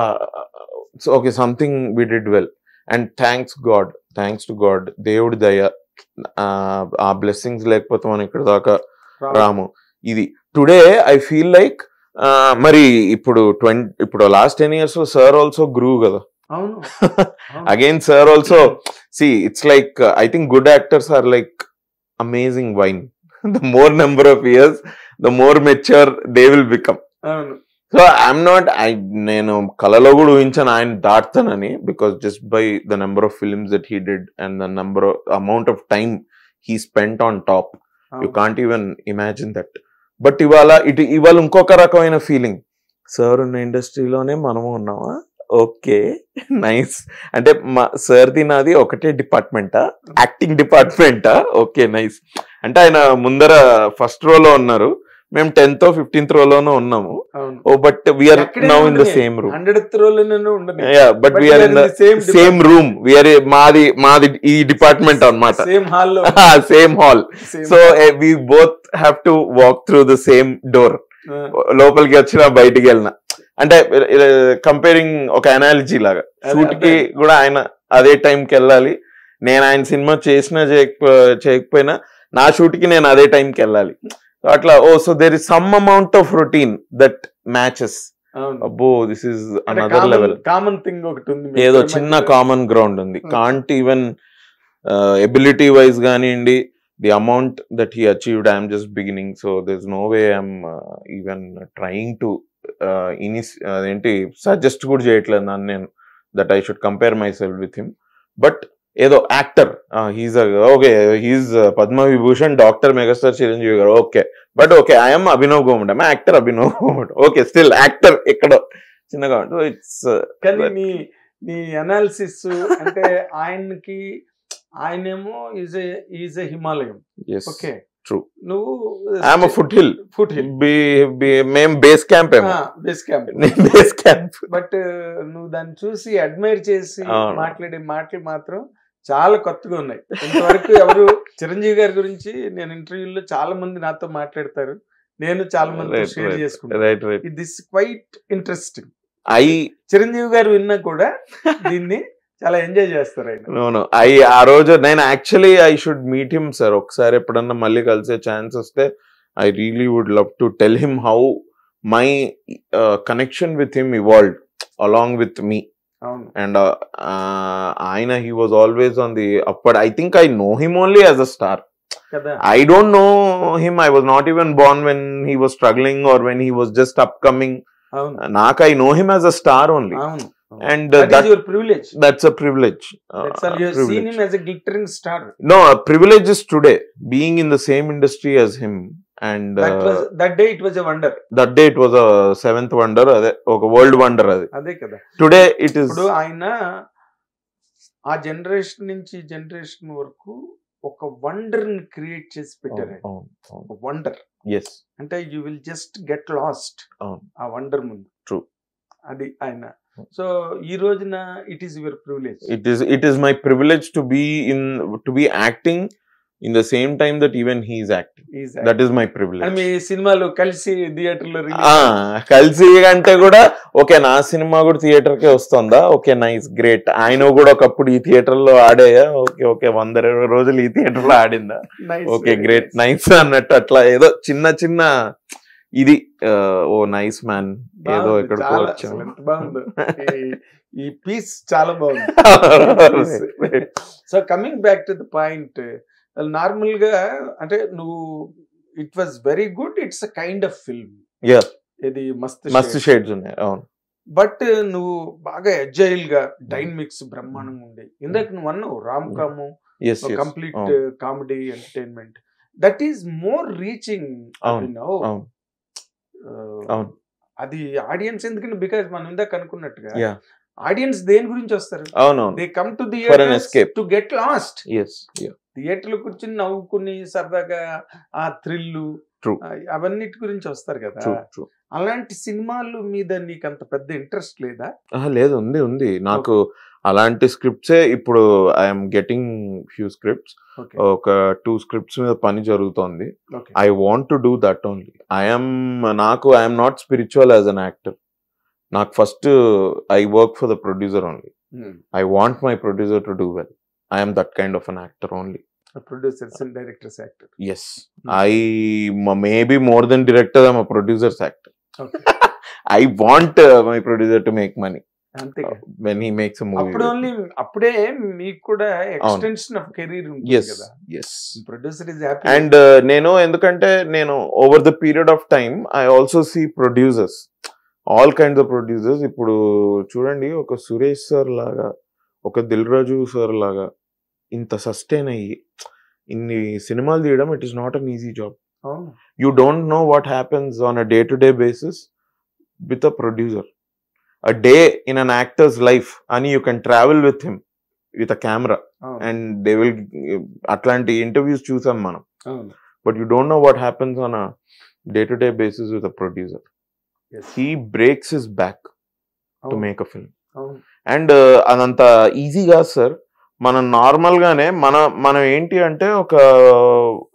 okay something we did well and thanks God thanks to God దేవుడి దయ ఆ, ఆ బ్లెస్సింగ్స్ లేకపోతే మనం ఇక్కడ దాకా రాము ఇది టుడే ఐ ఫీల్ లైక్ మరి ఇప్పుడు ట్వంటీ ఇప్పుడు last ten years sir also grew కదా అవును again sir also see it's like I think good actors are like amazing wine the more number of years the more mature they will become అవును so I'm not I నేను కళలో కూడా ఊహించాను ఆయన దాటుతానని because just by the number of films that he did and the number amount of time he spent on top you can't even imagine that but ఇవాళ ఇటు ఇవాళ ఇంకొక రకమైన ఫీలింగ్ సార్ ఉన్న ఇండస్ట్రీలోనే మనము ఉన్నామా ఓకే నైస్ అంటే మా సార్ది నాది ఒకటే డిపార్ట్మెంటా యాక్టింగ్ డిపార్ట్మెంటా ఓకే నైస్ అంటే ఆయన ముందర ఫస్ట్ రోలో ఉన్నారు మేము టెన్త్ ఫిఫ్టీన్త్ రోలోనూ ఉన్నాము అవును oh but we are now in the same room hundred రోలోనే ఉండదు yeah but we are in the same same room we are మాది మాది ఈ డిపార్ట్మెంట్ అన్నమాట సేమ్ హాల్లో same hall so we both have to walk through the same door లోపలికి వచ్చిన బయటికి వెళ్ళిన అంటే కంపేరింగ్ ఒక అనాలజీ లాగా అదే, షూట్ కి అదే. కూడా ఆయన అదే టైంకి వెళ్ళాలి నేను ఆయన సినిమా చేసినా చేయక చేయకపోయినా నా షూట్ కి నేను అదే టైంకి వెళ్ళాలి So అట్లా oh so there is some amount of routine that matches అవును అబ్బో this is another level common thing ఒకటి ఉంది మీ ఏదో ఇద్దరి చిన్న మధ్యలో. కామన్ గ్రౌండ్ ఉంది Hmm. Can't even ability wise కానివ్వండి the amount that he achieved I'm just beginning so this no way I'm even trying to ఇనిస్ అదేంటి సజెస్ట్ కూడా చేయట్లేదు నన్ను నేను that I should compare myself with him but ఏదో actor he's okay he's Padma Vibhushan doctor megastar Chiranjeevi garu okay but okay I'm Abhinav Gomatam I'm actor Abhinav Gomatam okay still actor ఎక్కడో చిన్నగా it's కానీ నీ నీ అనాలిసిస్ అంటే ఆయనకి ఆయనేమో is is a Himalayam okay True. నువ్వు I'm foothill foothill మేము బేస్ క్యాంప్ ఏమో base camp base camp but నువ్వు దాన్ని చూసి అడ్మైర్ చేసి అవును. మాట్లాడే మాటలు మాత్రం చాలా కొత్తగా ఉన్నాయి ఇంతవరకు ఎవరు చిరంజీవి గారి గురించి నేను ఇంటర్వ్యూలో చాలా మంది నాతో మాట్లాడతారు నేను చాలా మంది Right, షేర్ right. చేసుకుంటాను right right this quite interesting I Chiranjeevi garu విన్నా కూడా దీన్ని చాలా ఎంజాయ్ చేస్తారు ఆయన నో నో ఐ ఆ రోజు నేను actually I should meet him sir ఒకసారి ఎప్పుడన్నా మళ్ళీ కలిసే ఛాన్స్ వస్తే I really would love to tell him how my connection with him evolve along with me అవును అండ్ ఆయన he was always on the upped I think I know him only as a star కదా I don't know him. I was not even born when he was struggling or when he was just upcoming. అవును Nak, I know him as a star only. అవును And uh, that that, is your privilege that's a privilege. Uh, that's all you seen privilege. Him as a glittering star No, a privilege is today being in the same industry as him. And that uh, was that day it was a wonder that day it was a seventh wonder, అదే ఒక world wonder అది. అదే కదా Today it is. ఇప్పుడు ఆయన ఆ generation నుంచి generation వరకు ఒక వండర్ ని క్రియేట్ చేసి పెట్టారు Oh, oh, oh. Wonder Yes. అంటే you will just get lost అవును. ఆ వండర్ ముందు True. అది ఆయన సో ఈ రోజున it is your privilege It is. It is my privilege to be in to be acting in the same time that even he is acting. That is my privilege. మీ సినిమాలు కలిసి theatre లో ఆ, కలిసి అంటే కూడా ఓకే నా cinema కూడా థియేటర్ కే వస్తుందా ఓకే నైస్ గ్రేట్ ఆయన కూడా ఒకప్పుడు ఈ థియేటర్ లో ఆడాయా ఓకే ఓకే వంద ఇరవై రోజులు ఈ థియేటర్ లో ఆడిందా ఓకే గ్రేట్ నైస్ అన్నట్టు అట్లా ఏదో చిన్న చిన్న ఇది ఆ, ఓ నైస్ మ్యాన్ ఏదో ఎక్కడికో వచ్చాం బాగుంది ఈ- ఈ పీస్ చాలా బాగుంది so coming back to the point normal గా అంటే నువ్వు it was very good it's a kind of film Yeah. ఇది మస్త్ మస్తు షేడ్స్ ఉన్నాయి అవును బట్ నువ్వు బాగా ఎజైల్ గా డైనమిక్స్ బ్రహ్మాండంగా ఉంది ఇందాక నువ్వు అన్నావు రామ్ కాము ఎస్ కంప్లీట్ అవును. Comedy entertainment that is more reaching అవును. అవును. అవును. అది ఆడియన్స్ ఎందుకంటే బికాజ్ మనం ఇందాక అనుకున్నట్టుగా Yeah. ఆడియన్స్ దేని గురించి వస్తారు అవునవును they come to For an escape. To get lost yes theatre లో కూర్చుని నవ్వుకుని సరదాగా ఆ థ్రిల్లు True. అవన్నిటి గురించి వస్తారు కదా ట్రూ ట్రూ అలాంటి సినిమాలు మీద నీకు అంత పెద్ద ఇంట్రెస్ట్ లేదా లేదు ఉంది ఉంది నాకు అలాంటి స్క్రిప్ట్సే ఇప్పుడు I'm getting few scripts okay ఒక టూ స్క్రిప్ట్స్ మీద పని జరుగుతోంది okay I want to do that only I'm నాకు I'm not spiritual as an actor నాకు first I work for the producer only I want my producer to do well I'm that kind of an actor only producers and directors actor as I maybe more than director I'm producers actor okay I want my producer to make money అంతే when he makes అప్పుడు only అప్పుడే మీకు కూడా extension of career ఉంటుంది yes కదా yes producer is happy and నేను ఎందుకంటే నేను over the period of time I also see producers all kinds of producers ఇప్పుడు చూడండి ఒక సురేష్ సార్ లాగా ఒక దిల్ రాజు సార్ లాగా ఇంత సస్టైన్ అయ్యి ఇన్ని సినిమాలు తీయడం it is not an easy job అవును you don't know what happens on a day to day basis with a producer a day in an actors life అని you can travel with him with a camera అవును and they will అట్లాంటి interviews చూసాం మనం అవును but you don't know what happens on a day-to-day basis with a producer. Yes. He breaks his back to అవును. make a film. అవును and అదంత easy కాదు sir మనం నార్మల్ గానే మన మనం ఏంటి అంటే ఒక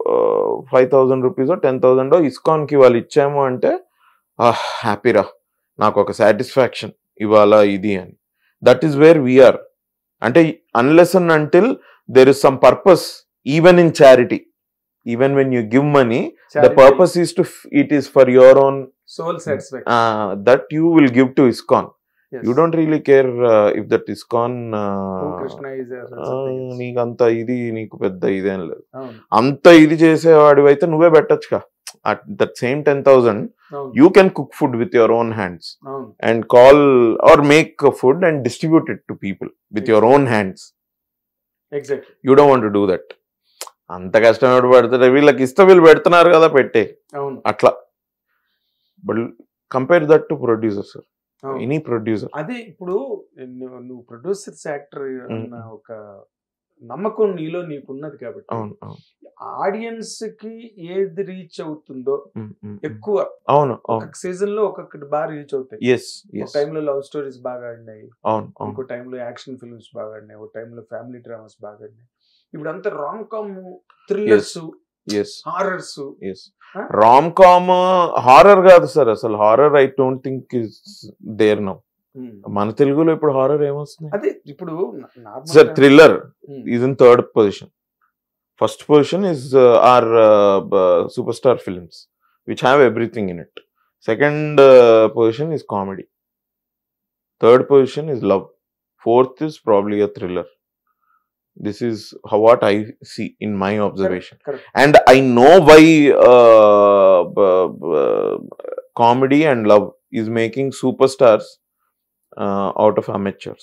five thousand rupees ten thousand ISKCON కి వాళ్ళు ఇచ్చాము అంటే హ్యాపీరా నాకు ఒక సాటిస్ఫాక్షన్ ఇవాళ ఇది అని దట్ ఈస్ వేర్ వీఆర్ అంటే unless and until there is some purpose even in charity even when you give money the purpose is to it is for your own soul satisfaction that you will give to ISKCON you don't really care if that ISKCON Krishna is a- నీకు అంత ఇది నీకు పెద్ద ఇదేం లేదు అవును అంత ఇది చేసేవాడివి అయితే నువ్వే పెట్టచ్చుగా at that same ten thousand అవును you can cook food with your own hands అవును and call or make food and distribute it to people with your own hands exact you don't want do that అంత కష్టపడి పెడతారు వీళ్ళకి ఇష్టం వీళ్ళు పెడుతున్నారు కదా పెట్టే అవును అట్లా but compare that to producer sir అవును ఎనీ ప్రొడ్యూసర్ అదే ఇప్పుడు నువ్వు- నువ్వు ప్రొడ్యూసర్స్ యాక్టర్ అన్న ఒక నమ్మకం నీలో నీకున్నది కాబట్టి అవును అవును ఆడియన్స్ కి ఏది రీచ్ అవుతుందో ఉమ్, ఉమ్, ఉమ్. ఎక్కువ అవును అవును ఒక్కొక్క సీజన్ లో ఒక్కొక్కటి బాగా రీచ్ అవుతాయి ఎస్ ఒక ఎస్ టైంలో లవ్ స్టోరీస్ బాగా ఆడినాయి అవును అవును ఇంకో టైంలో యాక్షన్ ఫిల్మ్స్ బాగా ఆడినాయి ఒక టైంలో ఫ్యామిలీ డ్రామాస్ బాగా ఆడినాయి ఇప్పుడు అంతా rom com thrillers yes horrors yes Huh? Rom com horror కాదు సార్ అసలు horror I don't think is there now మన తెలుగులో ఇప్పుడు హారర్ ఏమొస్తుంది అదే ఇప్పుడు normal sir thriller is in third position first position is are super star films which have everything in it second position is comedy third position is love fourth is probably a thriller this is what I see in my observation and i know why uh, b- b- comedy and love is making superstars uh, out of amateurs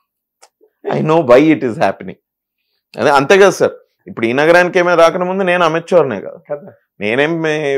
i know why it is happening అదే అంతే కదా sir ఇప్పుడు ఈ నగరానికి ఏమైనా రాకన ముందు నేను అమెచ్యూర్నే కదా కదా నేనేం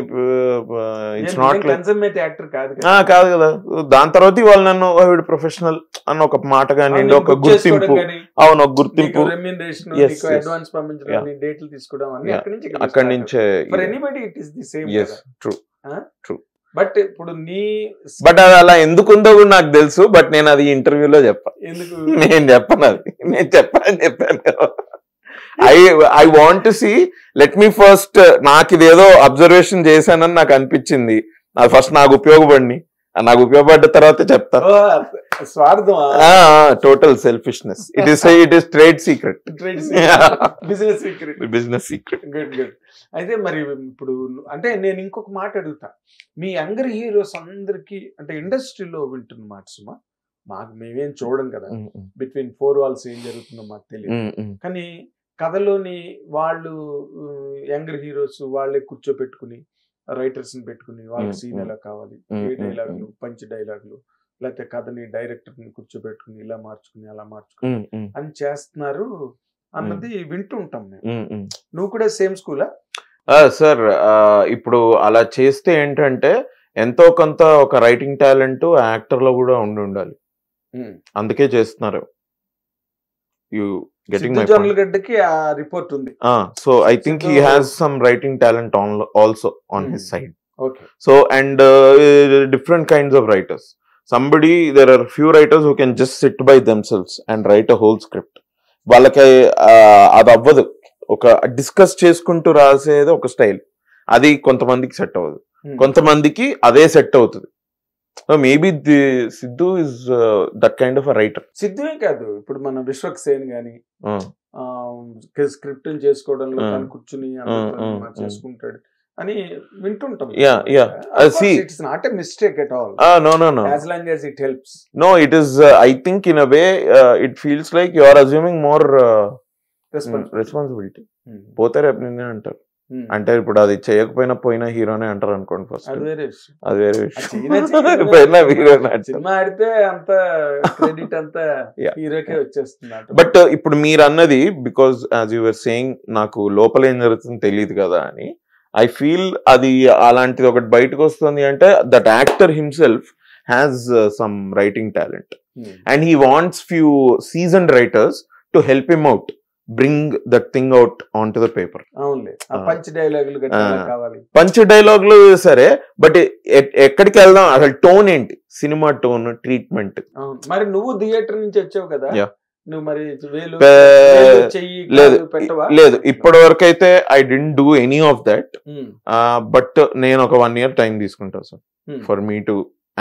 it's not like consummate actor కాదు కాదు కదా దాని తర్వాత ఇవాళ నన్ను వీడు ప్రొఫెషనల్ అన్న ఒక మాట కానివ్వండి ఒక గుర్తింపు అవును ఒక గుర్తింపు రెమ్యూనరేషన్ Yes, yes. అడ్వాన్స్ పంపించడం డేట్లు తీసుకోవడం అన్ని Yeah. అక్కడి నుంచి అక్కడి నుంచే for anybody it is the same yes true but ఇప్పుడు నీ బట్ అది అలా ఎందుకు ఉందో కూడా నాకు తెలుసు బట్ నేను అది ఇంటర్వ్యూలో చెప్పాను ఎందుకు నేను చెప్పను అది నేను చెప్పాను చెప్పాను I I want see let me first నాకు ఇదేదో అబ్జర్వేషన్ చేశానని నాకు అనిపించింది అది ఫస్ట్ నాకు ఉపయోగపడి నాకు ఉపయోగపడ్డ తర్వాత చెప్తా ఓ, స్వార్థం total selfishness it is it is trade secret business secret business secret good good అయితే మరి ఇప్పుడు ను- అంటే నేను ఇంకొక మాట అడుగుతా మీ యంగర్ హీరోస్ అందరికి అంటే ఇండస్ట్రీలో వింటున్న మాట సుమా మాకు మేమేం చూడం కదా బిట్వీన్ ఫోర్ వాల్స్ ఏం జరుగుతుందో మాకు తెలియదు కానీ కథలోని వాళ్ళు యంగర్ హీరోస్ వాళ్ళే కూర్చోపెట్టుకుని రైటర్స్ ని పెట్టుకుని వాళ్ళకి Mm, సీన్ mm. ఎలా కావాలి Mm, ఏ mm, డైలాగులు పంచ్ డైలాగులు లేకపోతే కథని డైరెక్టర్ ని కూర్చోబెట్టుకుని ఇలా మార్చుకుని అలా మార్చుకుని అని చేస్తున్నారు అన్నది వింటుంటాం మేము నువ్వు కూడా సేమ్ స్కూలా సార్ ఇప్పుడు అలా చేస్తే ఏంటంటే ఎంతో కొంత ఒక రైటింగ్ టాలెంట్ యాక్టర్ లో కూడా ఉండి ఉండాలి అందుకే చేస్తున్నారు యు గెటింగ్ మై జొన్నల గడ్డకి ఆ రిపోర్ట్ ఉంది so I think he Sidhu- has some writing talent on also on his Mhm. Side okay so and different kinds of writers somebody there are few writers who can just sit by themselves and write a whole script వాళ్ళకి uh, అది అవ్వదు ఒక discuss చేసుకుంటూ రాసేది ఒక style అది కొంతమందికి set అవ్వదు కొంతమందికి అదే సెట్ అవుతుంది so maybe the Siddhu is that kind of a writer సిద్ధమే కాదు ఇప్పుడు మన విశ్వక్ సేన్ గాని స్క్రిప్ట్ చేసుకోవడంలో Mm. తను కూర్చుని Mm, అందరితో mm, మా mm. చేసుకుంటాడు అని వింటుంటాం Yeah, yeah. Uh, see- it's not a mistake at all no no no as long as it helps no it is I think in a way it feels like you are assuming more response responsibility పోతే రేపు నిన్నే అంటారు అంటే ఇప్పుడు అది చేయకపోయినా పోయినా హీరోనే అంటారు అనుకోండి ఫస్ట్ అది వేరే విషయం అది వేరే ఆ విషయం చైనా చైనా పోయినా హీరోనే అంటారు సినిమా ఆడితే అంత క్రెడిట్ అంతా Yeah. హీరోకే వచ్చేస్తుంది అటు. బట్ ఇప్పుడు మీరు అన్నది బికాజ్ యాజ్ యువర్ సేయింగ్ నాకు లోపల ఏం జరుగుతుందో తెలియదు కదా అని ఐ ఫీల్ అది అలాంటిది ఒకటి బయటకు వస్తుంది అంటే that actor himself has some writing talent Hmm. And he wants few seasoned writers to help him out bring that thing out on to the paper అవునులే ఆ Ah. పంచ్ డైలాగులు గట్రా Ah. కావాలి పంచ్ డైలాగులు సరే బట్ ఎక్కడికి వెళ్దాం అసలు టోన్ ఏంటి సినిమా టోన్ ట్రీట్మెంట్ అవును మరి నువ్వు థియేటర్ నుంచి వచ్చావు కదా Yeah. నువ్వు మరి వేలు పే- వేలు చెయ్యి లేదు కాలు పెట్టవా లేదు ఇప్పటి వరకు అయితే I didn't do any of that um, but నేను ఒక వన్ ఇయర్ టైం తీసుకుంటా sir um. For me to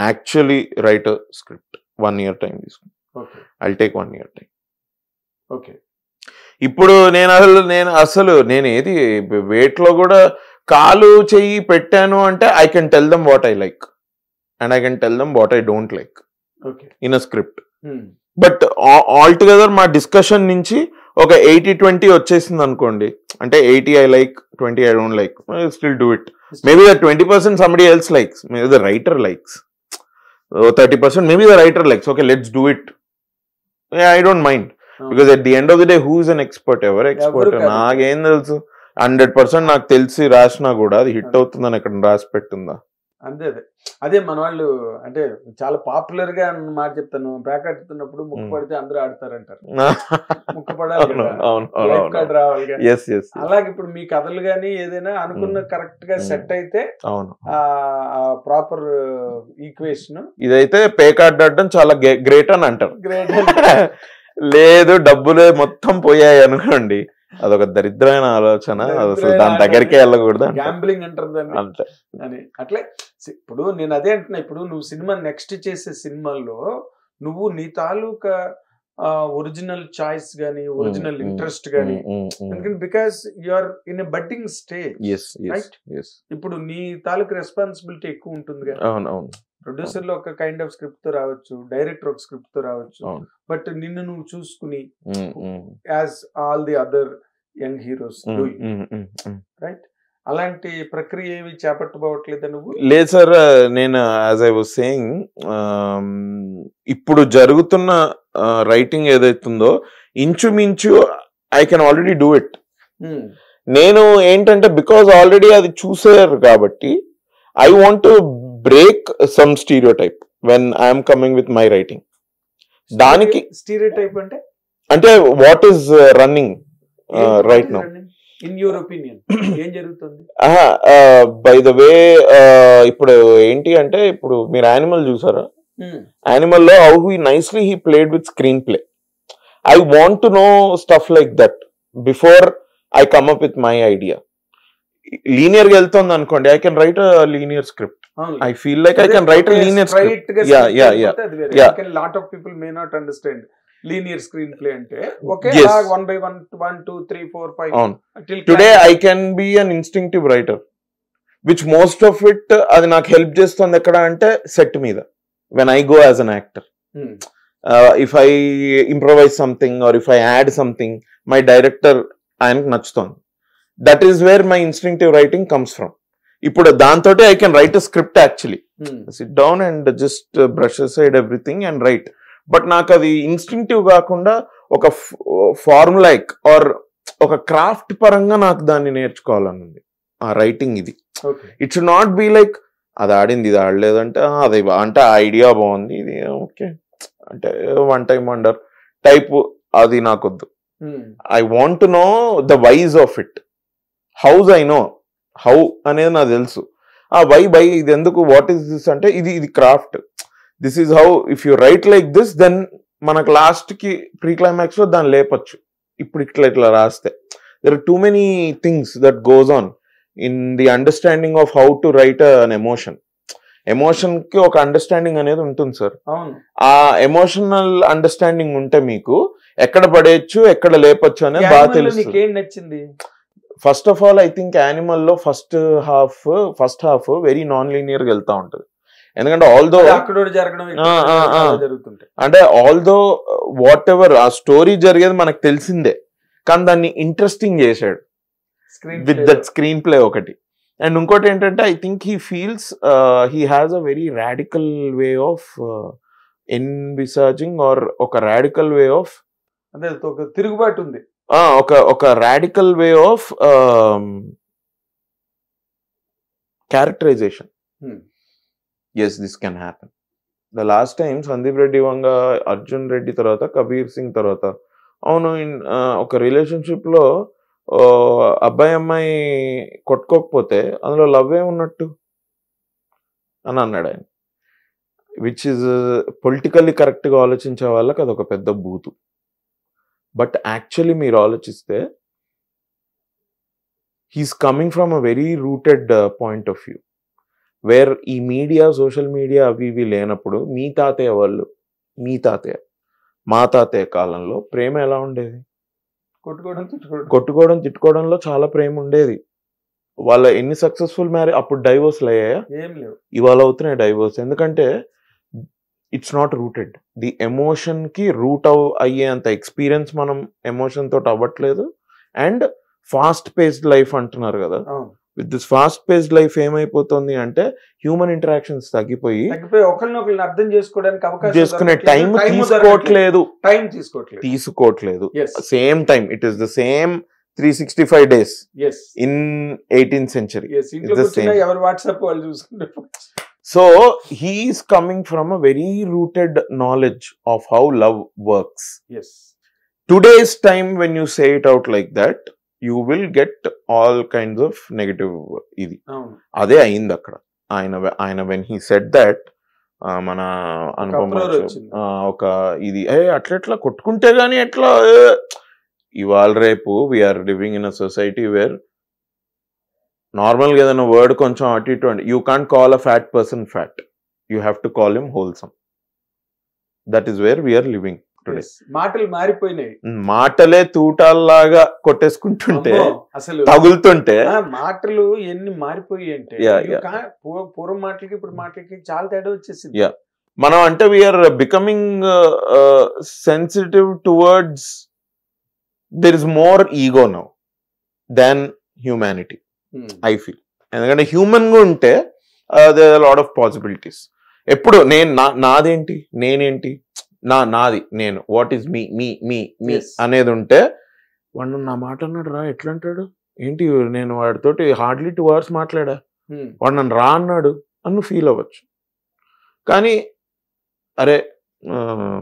actually write script one year time తీసుకుని okay I take one year time okay ఇప్పుడు నేను అసలు నేను అసలు నేను ఏది weight లో కూడా కాలు చెయ్యి పెట్టాను అంటే I can tell them what I like and I can tell them what I don't like okay in a script but all together మా డిస్కషన్ నుంచి ఒక ఎయిటీ ట్వంటీ వచ్చేసింది అనుకోండి అంటే eighty I like twenty I don't like still do it maybe the twenty percent somebody else likes maybe the writer likes thirty percent maybe the writer likes okay let's do it I don't mind because at the end of the day who is an expert ఎవరు expert కాదు. నాకేం తెలుసు hundred percent నాకు తెలిసి రాసినా కూడా అది hit అవుతుందని ఎక్కడ రాసి పెట్టుందా అంతే అదే అదే మన వాళ్ళు అంటే చాలా పాపులర్ గా అన్న మాట చెప్తాను బ్యాక్ ఆడుతున్నప్పుడు ముక్కు Hmm. పడితే అందరూ ఆడతారంటారు ముక్కు పడాలి అవును కదా అవును లైఫ్ కార్డ్ అవును రావాలి కదా. ఎస్ ఎస్ అలాగే ఇప్పుడు మీ కథలు గానీ ఏదైనా అనుకున్న Hmm. కరెక్ట్ గా Hmm. సెట్ అయితే అవును ఆ ప్రాపర్ ఈక్వేషన్ ఇదైతే పే కార్డ్ ఆడడం చాలా గ్రేట్ అని అంటారు గ్రేట్ లేదు డబ్బులు మొత్తం పోయాయి అనుకోండి అదొక దరిద్రమైన ఆలోచన అది అసలు దరిద్రమైన దాని దగ్గరికే వెళ్ళకూడదు అంటారు. గ్యాంబ్లింగ్ అంటారు దాన్ని అంతే అని అట్లే సి- ఇప్పుడు నేను అదే అంటున్నా ఇప్పుడు నువ్వు సినిమా నెక్స్ట్ చేసే సినిమాల్లో నువ్వు నీ తాలూకా ఒరిజినల్ చాయిస్ గానీ ఒరిజినల్ ఇంట్రెస్ట్ గానీ ఎందుకంటే because you are in a budding stage yes yes Right? Yes ఇప్పుడు నీ తాలూకు రెస్పాన్సిబిలిటీ ఎక్కువ ఉంటుంది కదా అవును అవును ప్రొడ్యూసర్ లో ఒక కైండ్ ఆఫ్ స్క్రిప్ట్ తో రావచ్చు డైరెక్టర్ ఒక స్క్రిప్ట్ తో రావచ్చు అవును. బట్ నిన్ను నువ్వు చూసుకుని um, um, as all the other young heroes um, um, um, um. Right అలాంటి ప్రక్రియ ఏమి చేపట్టబోవట్లేదా నువ్వు లేదు సార్ నేను యాజ్ ఐ వాజ్ సేయింగ్ ఇప్పుడు జరుగుతున్న రైటింగ్ ఏదైతుందో ఇంచుమించు I can already do it Hmm. నేను ఏంటంటే బికాజ్ ఆల్రెడీ అది చూసారు కాబట్టి I want to break some stereotype when I'm coming with my writing దానికి స్టీరియో టైప్ అంటే అంటే what is running right now in your opinion ఏం జరుగుతుంది బై ద వే ఇప్పుడు ఏంటి అంటే ఇప్పుడు మీరు యానిమల్ చూసారా Hmm. యానిమల్ లో how he nicely he played with screenplay I want to know stuff like that before I come up with my idea linear గా వెళ్తుంది అనుకోండి I can write linear script అవును. I feel like I can write Okay, linear straight script గా Yeah, script yeah, yeah. అయిపోతే అది వేరే. Yeah. Can lot of people may not understand linear screenplay అంటే okay Yes. One by one one two three four five అవును today I can be an instinctive writer which most of it అది నాకు help చేస్తుంది ఎక్కడ అంటే set మీద when I go as an actor if I improvise something or if I add something my director ఆయనకు నచ్చుతోంది that is where my instinctive writing comes from ఇప్పుడు దాంతో I can write a script actually sit down and just brush side everything and write but నాకు అది instinctive కాకుండా ఒక ఫార్ములైక్ are ఒక craft పరంగా నాకు దాన్ని నేర్చుకోవాలని ఉంది ఆ రైటింగ్ ఇది okay it should not be like అది ఆడింది ఇది ఆడలేదంటే "ఆ, అది బా- అంటే ఆ ఐడియా బాగుంది ఇది ఓకే అంటే వన్ టైం వండర్ టైప్ అది నాకొద్దు I want to know the whys of it hows I know how అనేది నాకు తెలుసు ఆ వై బై ఇది ఎందుకు వాట్ ఈస్ దిస్ అంటే ఇది ఇది craft this is how if you write like this then మనకు లాస్ట్ కి ప్రీ క్లైమాక్స్ లో దాన్ని లేపచ్చు ఇప్పుడు ఇట్లా ఇట్లా రాస్తే there are too many things that goes on in the understanding of how to write an emotion emotion కి ఒక అండర్స్టాండింగ్ అనేది ఉంటుంది సార్ అవును ఆ ఎమోషనల్ అండర్స్టాండింగ్ ఉంటే మీకు ఎక్కడ పడేయచ్చు ఎక్కడ లేపచ్చు అనేది బాగా Animal లో తెలుస్తుంది నీకేం నచ్చింది first of all I think Animal లో first half first half very non linear గా వెళ్తా ఉంటది ఎందుకంటే ఆల్దో అది అక్కడ ఒకటి జరగడం ఇక్కడ ఆ, ఆ, ఒకటి ఆ. అలా జరుగుతుంటాయి అంటే ఆల్దో వాట్ ఎవర్ ఆ స్టోరీ జరిగేది మనకు తెలిసిందే కానీ దాన్ని ఇంట్రెస్టింగ్ చేశాడు screen with that screenplay ఒకటి అండ్ ఇంకోటి ఏంటంటే I think he feels he has a very radical way of envisaging or ఒక రాడికల్ వే ఆఫ్ అదే ఒక తిరుగుబాటు ఉంది ఒక ఒక radical way of characterisation Hmm. Yes this can happen the last time Sandeep Reddy Vanga Arjun Reddy తర్వాత కబీర్ సింగ్ తర్వాత అవును ఇన్ ఒక రిలేషన్షిప్ లో ఆ, అబ్బాయి అమ్మాయి కొట్టుకోకపోతే అందులో లవ్ ఏ ఉన్నట్టు అని అన్నాడు ఆయన విచ్ ఇస్ పొలిటికల్లీ కరెక్ట్గా ఆలోచించే వాళ్ళకి అదొక పెద్ద బూతు బట్ యాక్చువల్లీ మీరు ఆలోచిస్తే he's coming from a very rooted point of view where ఈ మీడియా సోషల్ మీడియా అవి ఇవి లేనప్పుడు మీ తాతయ్య వాళ్ళు మీ తాతయ్య మా తాతయ్య కాలంలో ప్రేమ ఎలా ఉండేది కొట్టుకోవడం తిట్టుకోవడం కొట్టుకోవడం తిట్టుకోవడంలో చాలా ప్రేమ ఉండేది వాళ్ళ ఎన్ని సక్సెస్ఫుల్ మ్యారేజ్ అప్పుడు డైవోర్స్లు అయ్యాయా ఏం లేవు ఇవాళ అవుతున్నాయి డైవోర్స్ ఎందుకంటే it's not rooted the emotion కి రూట్ అవ్ అయ్యేంత ఎక్స్పీరియన్స్ మనం ఎమోషన్ తోటి అవ్వట్లేదు అండ్ ఫాస్ట్ పేస్డ్ లైఫ్ అంటున్నారు కదా అవును with this fast paced life ఏమైపోతుంది అంటే హ్యూమన్ ఇంటరాక్షన్స్ తగ్గిపోయి తగ్గిపోయి ఒకరినొకరిని అర్థం చేసుకోవడానికి అవకాశం చేసుకునే దొరకట్లేదు. టైం Time దొరకట్లేదు. తీసుకోవట్లేదు టైం తీసుకోవట్లేదు తీసుకోవట్లేదు yes same time it is the same three sixty five days yes in eighteenth century yes ఇంట్లో the కూర్చున్నా same. ఎవరు వాట్సాప్ వాళ్ళు చూసుకుంటే so he's coming from a very rooted knowledge of how love works yes today's time when you say it out like that you will get all kinds of negative ఇది అవును అదే అయింది అక్కడ ఆయన ఆయన వెన్ హీ సెట్ దట్ మన Anupama uproar చౌ- వచ్చింది. ఆ, ఒక ఇది ఏ అట్లా ఎట్లా కొట్టుకుంటే గానీ ఎట్లా ఏ, ఇవాళ రేపు we're living in a society where నార్మల్గా ఏదైనా వర్డ్ కొంచెం అటు ఇటు అంటే you can't call a fat person fat you have to call him wholesome that is where we're living today Yes. మాటలు మారిపోయినాయి మాటలే తూటాల్లాగా కొట్టేసుకుంటుంటే అమ్మో, అసలు తగులుతుంటే ఆ మాటలు ఎన్ని మారిపోయి అంటే Yeah, you yeah. can't- పూర్వ- పూర్వం మాటలకి ఇప్పుడు మాటలకి చాలా తేడా వచ్చేసింది Yeah. మనం అంటే we're becoming sensitive towards there is more ego now than humanity Hmm. I feel ఎందుకంటే హ్యూమన్ గా ఉంటే దే లాట్ ఆఫ్ పాసిబిలిటీస్ ఎప్పుడు నేను నా నాదేంటి నేనేంటి నా నాది నేను what is me me me me Yes. అనేది ఉంటే వాడు నా మాట అన్నాడు రా ఎట్లా అంటాడు ఏంటి నేను వాడితోటి హార్డ్లీ టూ అవర్స్ మాట్లాడా Hmm. వాడు నన్ను రా అన్నాడు అని ఫీల్ అవ్వచ్చు కానీ అరే ఆ,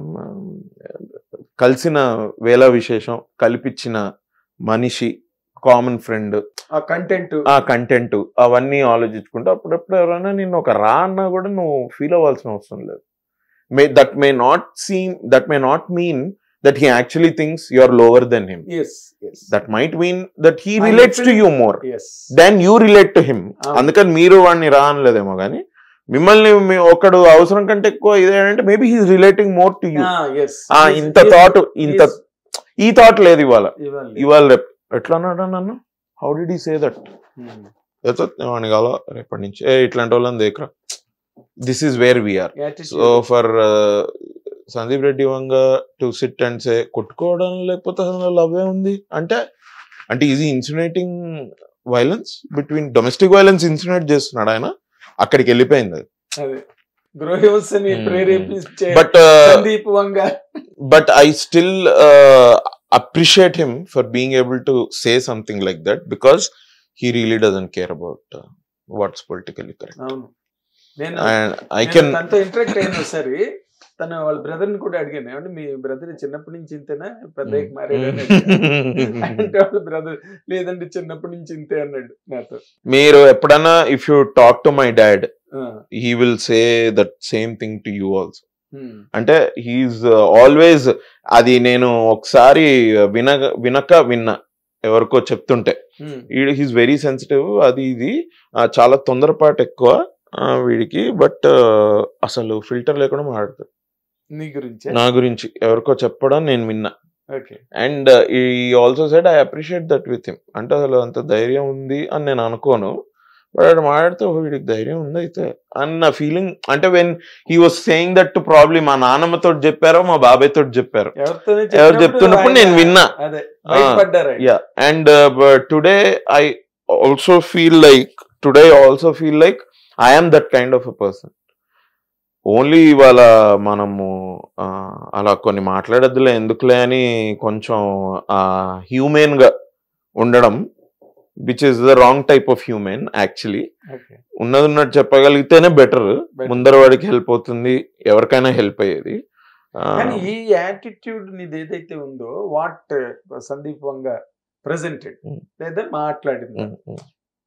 కలిసిన వేళ విశేషం కల్పించిన మనిషి కామన్ ఫ్రెండ్ ఆ కంటెంట్ ఆ కంటెంట్ అవన్నీ ఆలోచించుకుంటూ అప్పుడప్పుడు ఎవరైనా నిన్ను ఒక రా అన్నా కూడా నువ్వు ఫీల్ అవ్వాల్సిన అవసరం లేదు may that may not seen that may not mean that he actually thinks you are lower than him yes yes that might mean that he I relates to feel- you more yes then you relate to him అవును. అందుకని మీరు వాడిని రా అనలేదేమో కానీ మిమ్మల్ని మీ- ఒకడు అవసరం కంటే ఎక్కువ ఇదేంటే maybe he's relating more to you yes ఆ ఇంత థాట్ ఇంత ఈ థాట్ లేదు ఇవాళ ఇవాళ రేపు ఎట్లా అన్నాడు నన్ను హౌ డి సే దట్ వాడిని కావాలా రేపటి నుంచి ఏ ఇట్లాంటి వాళ్ళని దగ్గర this is where we're so for Sandeep Reddy Vanga to sit and say కొట్టుకోవడం లేకపోతే అసలు లవ్ ఏ ఉంది అంటే అంటే ఇది insinuating violence between domestic violence insinuate చేస్తున్నాడు ఆయన అక్కడికి వెళ్ళిపోయింది అది అదే గృహహింసని Hmm. ప్రేరేపించే but Sandeep Vanga but I still appreciate him for being able to say something like that because he really doesn't care about what's politically correct అవును నేను అండ్ ఐ నేను కెన్ తనతో ఇంటరాక్ట్ అయిన ఒకసారి తన వాళ్ళ బ్రదర్ ని కూడా అడిగాను ఏమంటే మీ బ్రదర్ చిన్నప్పటి నుంచి ఇంతేనా పెద్ద మారేడని అంటే వాళ్ళ బ్రదర్ లేదండి చిన్నప్పటి నుంచి ఇంతే అన్నాడు నాతో మీరు ఎప్పుడైనా if you talk to my dad ఆ, he will say that same thing to you also hmm. అంటే హీఈస్ ఆల్వేస్ అది నేను ఒకసారి వినక వినక విన్నా ఎవరికో చెప్తుంటే Hmm. హీస్ వెరీ సెన్సిటివ్ అది ఇది ఆ, చాలా తొందరపాటు ఎక్కువ ఆ, వీడికి బట్ అసలు ఫిల్టర్ లేకుండా మాట్లాడతాడు నీ గురించే నా గురించి ఎవరికో చెప్పడం నేను విన్నా okay and he also said I appreciate that with him అంటే అసలు అంత ధైర్యం ఉంది అని నేను అనుకోను బట్ అక్కడ మాట్లాడితే "ఓ, వీడికి ధైర్యం ఉంది అయితే అన్న ఫీలింగ్ అంటే when he was saying that probably మా నాన్నమ్మతో చెప్పారో మా బాబాయ్ తోటి చెప్పారు ఎవరితో ఎవరు చెప్తున్నప్పుడు నేను విన్నా. అదే భయపడ్డారు ఆయన. Yeah and today I also feel like today also feel like I'm that kind of a person only ఇవాళ మనము ఆ, అలా కొన్ని మాట్లాడద్దులే ఎందుకులే అని కొంచెం హ్యూమెన్ గా ఉండడం which is the wrong type of human actually Okay. ఉన్నది ఉన్నట్టు చెప్పగలిగితేనే బెటర్ Better. ముందర వాడికి హెల్ప్ అవుతుంది ఎవరికైనా హెల్ప్ అయ్యేది ఆ, కానీ ఈ యాటిట్యూడ్ నీది ఏదైతే ఉందో what Sandeep Vanga presented Hmm. లేదా మాట్లాడింది um, um,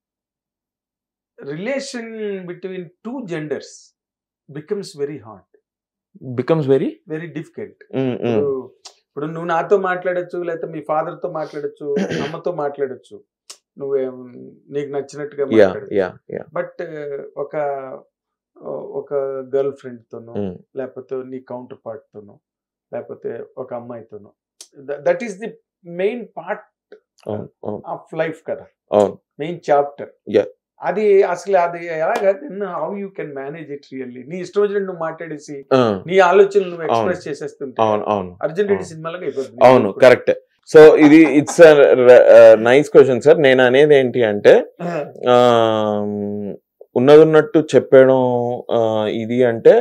relation between two genders becomes very hard becomes very very difficult um, um, ఇప్పుడు నువ్వు నాతో మాట్లాడొచ్చు లేకపోతే మీ father తో మాట్లాడొచ్చు అమ్మతో మాట్లాడొచ్చు నువ్వే నీకు నచ్చినట్టుగా యా మాట్లాడు యా యా బట్ ఒక ఒక గర్ల్ ఫ్రెండ్ తోనో ఉమ్, లేకపోతే నీ కౌంటర్ పార్ట్ తోనో లేకపోతే ఒక అమ్మాయితోనో that is the main part అవును అవును ఆఫ్ లైఫ్ కదా అవును మెయిన్ చాప్టర్ Yeah. అది అసలు అది ఎలాగా how you can manage it really నీ ఇష్టం వచ్చినట్టు నువ్వు మాట్లాడేసి ఆ, నీ ఆలోచనలు నువ్వు అవును. ఎక్స్ప్రెస్ చేసేస్తుంటే అవును అవును అర్జున్ రెడ్డి అవును. సినిమాలుగా అయిపోతుంది అవును కరెక్ట్ సో ఇది ఇట్స్ నైస్ క్వశ్చన్ సార్ నేను అనేది ఏంటి అంటే ఆ, ఉన్నది ఉన్నట్టు చెప్పడం ఆ, ఇది అంటే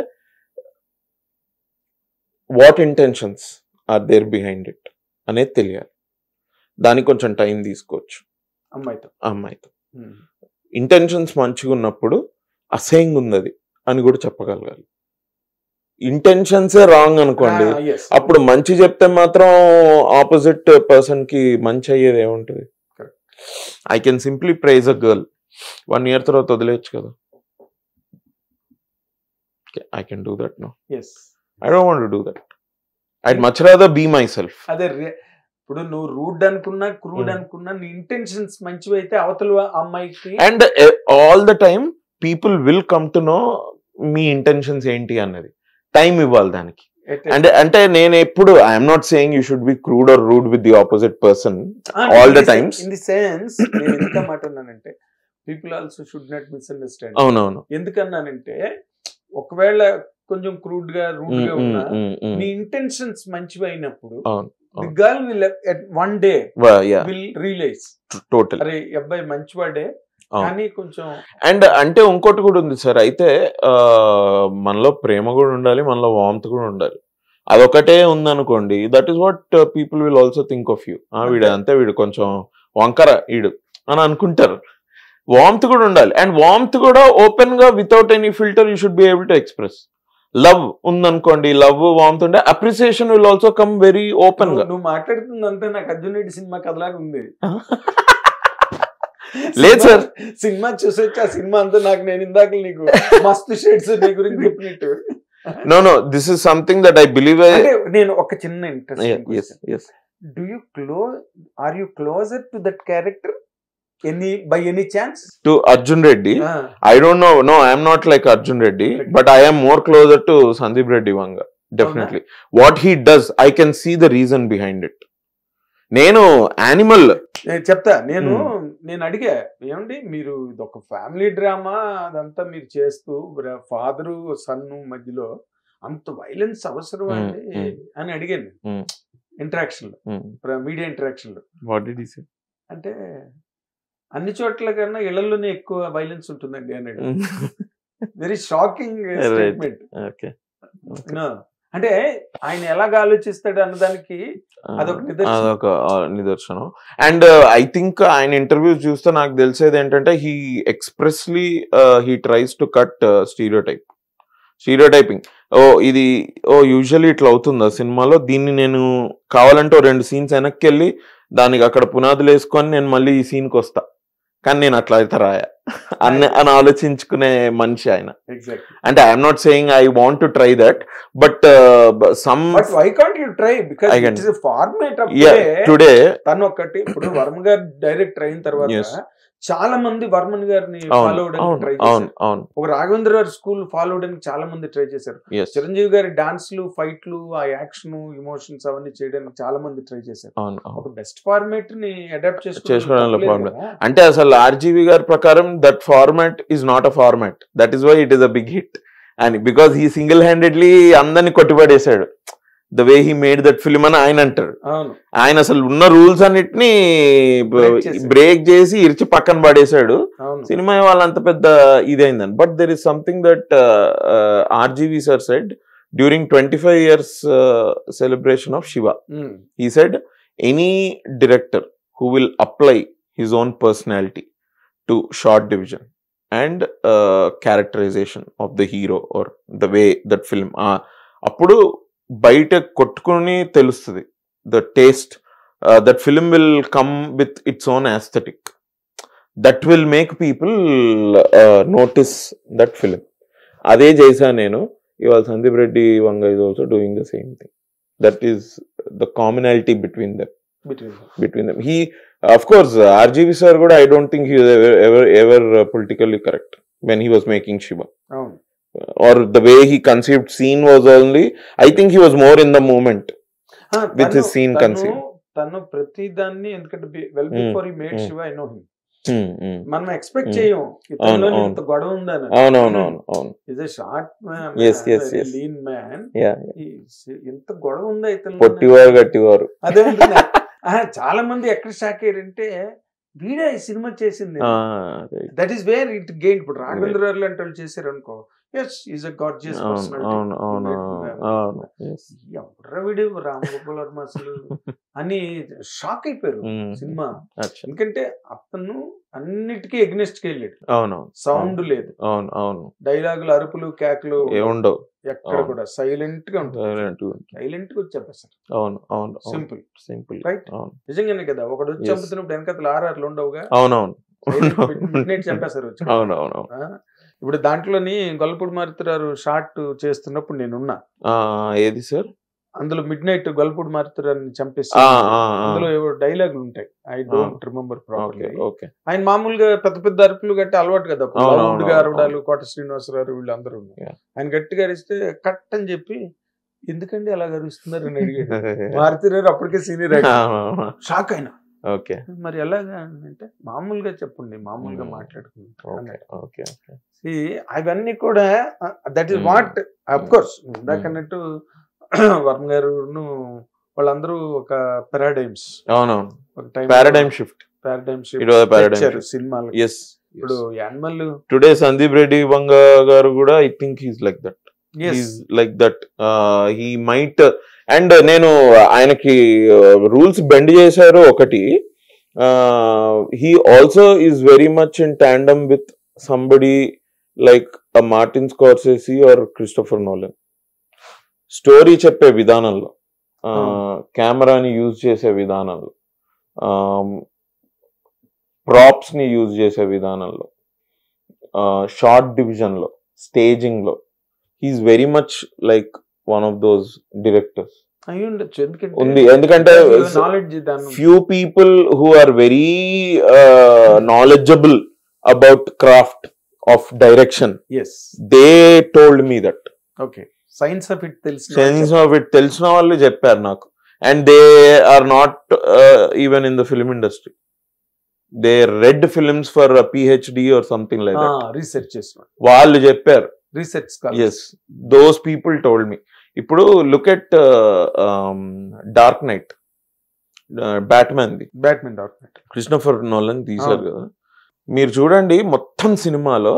what intentions are there behind it అనేది తెలియాలి దానికి కొంచెం టైం తీసుకోవచ్చు అమ్మాయితో ఆ అమ్మాయితో ఇంటెన్షన్స్ మంచిగా ఉన్నప్పుడు అసహ్యంగా ఉంది అది అని కూడా చెప్పగలగాలి ఇంటెన్షన్సే రాంగ్ అనుకోండి Ah, yes. అప్పుడు మంచి చెప్తే మాత్రం ఆపోజిట్ పర్సన్ కి మంచి అయ్యేది ఏముంటది Correct. I can simply praise a girl one year తర్వాత వదిలేయచ్చు కదా I can do that no Yes. I don't want do that I much rather be myself అదే రే- ఇప్పుడు నువ్వు రూడ్ అనుకున్నా క్రూడ్ Hmm. అనుకున్నా నీ ఇంటెన్షన్స్ మంచివి అయితే అవతల అమ్మాయికి and all the time people will come to know me intentions ఏంటి అన్నది టైం ఇవ్వాలి దానికి అంటే అంటే నేను ఎప్పుడు I'm not saying you should be crude or rude with the opposite person all the times. In the sense నేను ఎందుకు మాట ఉన్నానంటే people also should not misunderstand అవునవును ఎందుకన్నానంటే ఒకవేళ కొంచెం క్రూడ్ గా రూడ్ ఉమ్, గా ఉమ్, ఉన్నా ఉమ్, ఉమ్. నీ ఇంటెన్షన్స్ మంచివి అయినప్పుడు అవును, ది అవును. Girl will at one day వా- యా విల్ రియలైజ్ టోటల్ అరే ఈ అబ్బాయి మంచివాడే అవును. కానీ కొంచెం అండ్ అంటే ఇంకోటి కూడా ఉంది సార్ అయితే ఆ, మనలో ప్రేమ కూడా ఉండాలి మనలో వామ్త్ కూడా ఉండాలి అదొకటే ఉందనుకోండి that is what people will also think of you వీడు అంతే. అంతే వీడు కొంచెం వంకర ఈడు అని అనుకుంటారు వామ్త్ కూడా ఉండాలి అండ్ వామ్త్ కూడా ఓపెన్ గా without any filter you should be able to express love ఉందనుకోండి లవ్ వామ్త్ ఉంటే appreciation will also come very open గా నువ్వు నువ్వు మాట్లాడుతుందంటే నాకు అర్జున్ రెడ్డి సినిమా కథలాగా ఉంది లేదు సార్. సినిమా- సినిమా చూసొచ్చి ఆ సినిమా అంతా నాకు నేను ఇందాక నీకు మస్తు షేడ్స్ నీ గురించి చెప్పినట్టు no no this is something that I believe అంటే నేను ఒక చిన్న yes interest yes do you close are you closer to that character any by any chance to Arjun Reddy I don't know. No, I am not like Arjun Reddy, Okay. but I am more closer to Sandeep Reddy Vanga. Definitely. What he does, I can see the reason behind it. నేను Animal నేను చెప్తా నేను నేను అడిగా ఏమండి మీరు ఇది ఒక ఫ్యామిలీ డ్రామా అదంతా మీరు చేస్తూ ఫాదరు సన్ను మధ్యలో అంత వైలెన్స్ అవసరం Hmm, అండి hmm. అని అడిగాను Hmm. ఇంటరాక్షన్ లో మీడియా ఇంటరాక్షన్ లో వాట్ డి సే అంటే అన్ని చోట్ల కన్నా ఇళ్లలోనే ఎక్కువ వైలెన్స్ ఉంటుందండి అన్నాడు very shocking Right. Statement okay అంటే ఆయన ఎలాగ ఆలోచిస్తాడు అన్నదానికి అదొక నిదర్శనం. అదొక ఆ, నిదర్శనం అండ్ ఐ థింక్ ఆయన ఇంటర్వ్యూస్ చూస్తే నాకు తెలిసేది ఏంటంటే he expressly he tries to cut stereotype stereotyping ఓ ఇది ఓ యూజువల్లీ ఇట్లా అవుతుందా సినిమాలో దీన్ని నేను కావాలంటే ఓ రెండు సీన్స్ వెనక్కి వెళ్ళి దానికి అక్కడ పునాదులు వేసుకొని నేను మళ్ళీ ఈ సీన్కి వస్తా కానీ నేను అట్లా అయితే రాయా అన్న అని ఆలోచించుకునే మనిషి ఆయన ఎగ్జాక్ట్లీ అంటే I'm not saying I want to try that but some but why can't you try because I can- it is format of today తను ఒకటి ఇప్పుడు వర్మ గారు డైరెక్టర్ అయిన తర్వాత Yes. చాలా మంది వర్మన్ గారిని అవును ఫాలో అవడానికి అవును ట్రై అవును చేశారు అవును ఒక రాఘవేంద్ర గారి స్కూల్ ఫాలో అవడానికి చాలా మంది ట్రై చేశారు ఎస్ చిరంజీవి గారి డాన్స్లు ఫైట్లు ఆ యాక్షన్ ఇమోషన్స్ అవన్నీ చేయడానికి చాలా మంది ట్రై చేశారు అవును అవును ఒక బెస్ట్ ఫార్మేట్ ని అడాప్ట్ చేసుకోవడంలో problem. అంటే అసలు ఆర్జీవి గారి ప్రకారం that format is not a format that is why it is a big hit అని బికాస్ ఈ సింగిల్ హ్యాండెడ్లీ అందరిని కొట్టిపడేశాడు the way he made that film అని ఆయన అంటారు అవును ఆయన అసలు ఉన్న రూల్స్ అన్నిటిని Break చేశాడు. బ్రేక్ చేసి ఇరిచి పక్కన పడేశాడు అవును సినిమా వాళ్ళంత పెద్ద ఇదైందని but there is something that RGV sir said during twenty five years celebration of Shiva um, he said any director who will apply his own personality to short division and uh, characterization of the hero or the way that film uh, అప్పుడు బయట కొట్టుకుని తెలుస్తుంది the taste that film will come with its own aesthetic that will make people notice that film అదే చేశా నేను ఇవాళ Sandeep Reddy Vanga is also doing the same thing that is the commonality between them between them. between them. He of course uh, rgv sir కూడా i don't think he was ever ever, ever uh, politically correct when he was making shiva అవును or the way he conceived scene was only i think he was more in the moment ఆ, With తను- his scene తను- conceived. తను ప్రతి దాన్ని ఎందుకంటే well Hmm, before he made hmm. Shiva I know him Hmm, hmm. మనం expect Hmm. చేయం ఇతనిలో అవును, ఇంత గొడవ ఉందని అవునవునవును అవును is short Yes, yes, yes. Lean man Yeah. ఇంత గొడవ ఉందా ఇతను పొట్టివారు గట్టివారు అదే అంటున్నా. ఆ, చాలా మంది ఎక్కడ షాక్ అయ్యారంటే వీడే ఈ సినిమా చేసింది Ah, right. That is where it gain ఇప్పుడు రాఘవేంద్ర గారు లాంటి వాళ్ళు చేశారు అనుకో ఎస్ ఈజ్ అ గాడ్జియస్ అవును అవును అవును అవును అవును yes. ఎవరవిడు రామ్ గోపాల్ వర్మ అసలు అని షాక్ అయిపోయారు Hmm. సినిమా అచ్చా. ఎందుకంటే అతను అన్నిటికీ ఎగ్నెస్ట్ కి వెళ్ళాడు అవునవును సౌండ్ లేదు అవును అవును డైలాగులు అరుపులు కేకలు ఏముండవు ఎక్కడ అవును. కూడా సైలెంట్ గా ఉంటుంది Silent గా ఉంటుంది. సైలెంట్ గా వచ్చేస్తారు అవును అవును అవును సింపుల్ సింపుల్ Right. అవును నిజంగానే కదా ఒకడు వచ్చి Yes. చంపుతున్నప్పుడు వెనకతలు ఆర్ఆర్లు ఉండవుగా అవునవును మిడ్ చంపేస్తారు వచ్చి అవును అవును అవును ఆ? ఇప్పుడు దాంట్లోని గొల్లపూడి మారుతున్నారు షార్ట్ చేస్తున్నప్పుడు నేనున్నా ఆ, ఏది సార్ అందులో మిడ్ నైట్ గొల్లపూడి మారుతురాన్ని చంపేసి ఆ, ఆ, ఆ. అందులో ఏవో డైలాగులు ఉంటాయి I don't remember okay properly okay ఆయన మామూలుగా పెద్ద పెద్ద అరుపులు గట్టి అలవాటు కదా అవును, అవును, లౌడ్గా అవును. అరవడాలు కోట శ్రీనివాసరావు వీళ్ళందరూ Yeah. ఆయన గట్టిగా అరిస్తే కట్ అని చెప్పి ఎందుకండి అలా అరుస్తున్నారు అని అడిగాడు మారుతున్నారు అప్పటికే సీనియర్ షాక్ అయినా ఓకే మరి ఎలాగా అంటే మామూలుగా చెప్పండి మామూలుగా Hmm. మాట్లాడుకుంటాం ఓకే అన్నాడు. ఓకే ఓకే See, అవన్నీ కూడా that is Hmm. What of course ఇందాక Hmm. అన్నట్టు వర్మ గారును వాళ్ళందరూ ఒక పారాడైమ్స్ అవునవును ఒక time paradigm shift paradigm It was a paradigm shift. సినిమాలు ఎస్ ఇప్పుడు యానిమల్ టుడే సందీప్ రెడ్డి వంగ గారు కూడా I think he's like that is like that he might and నేను ఆయనకి రూల్స్ బెండ్ చేశారు ఒకటి he also is very much in tandem with somebody like Martin Scorsese or Christopher Nolan story చెప్పే విధానంలో కెమెరాని use చేసే విధానంలో ప్రాప్స్ ని యూజ్ చేసే విధానంలో షార్ట్ డివిజన్ లో స్టేజింగ్ లో he is very much like one of those directors అయి ఉండొచ్చు ఎందుకంటే ఉంది ఎందుకంటే నాలెడ్జ్ దాని few people who are very knowledgeable about craft of direction yes they told me that okay science of it తెలిసి sense of it తెలిసిన వాళ్ళు చెప్పారు నాకు and they are not even in the film industry they read films for PhD or something like research చేసిన వాళ్ళు చెప్పారు research yes those people told me ఇప్పుడు look at Dark Knight Batman the Batman doctor Christopher Nolan తీశారు అవును. కదా మీరు చూడండి మొత్తం సినిమాలో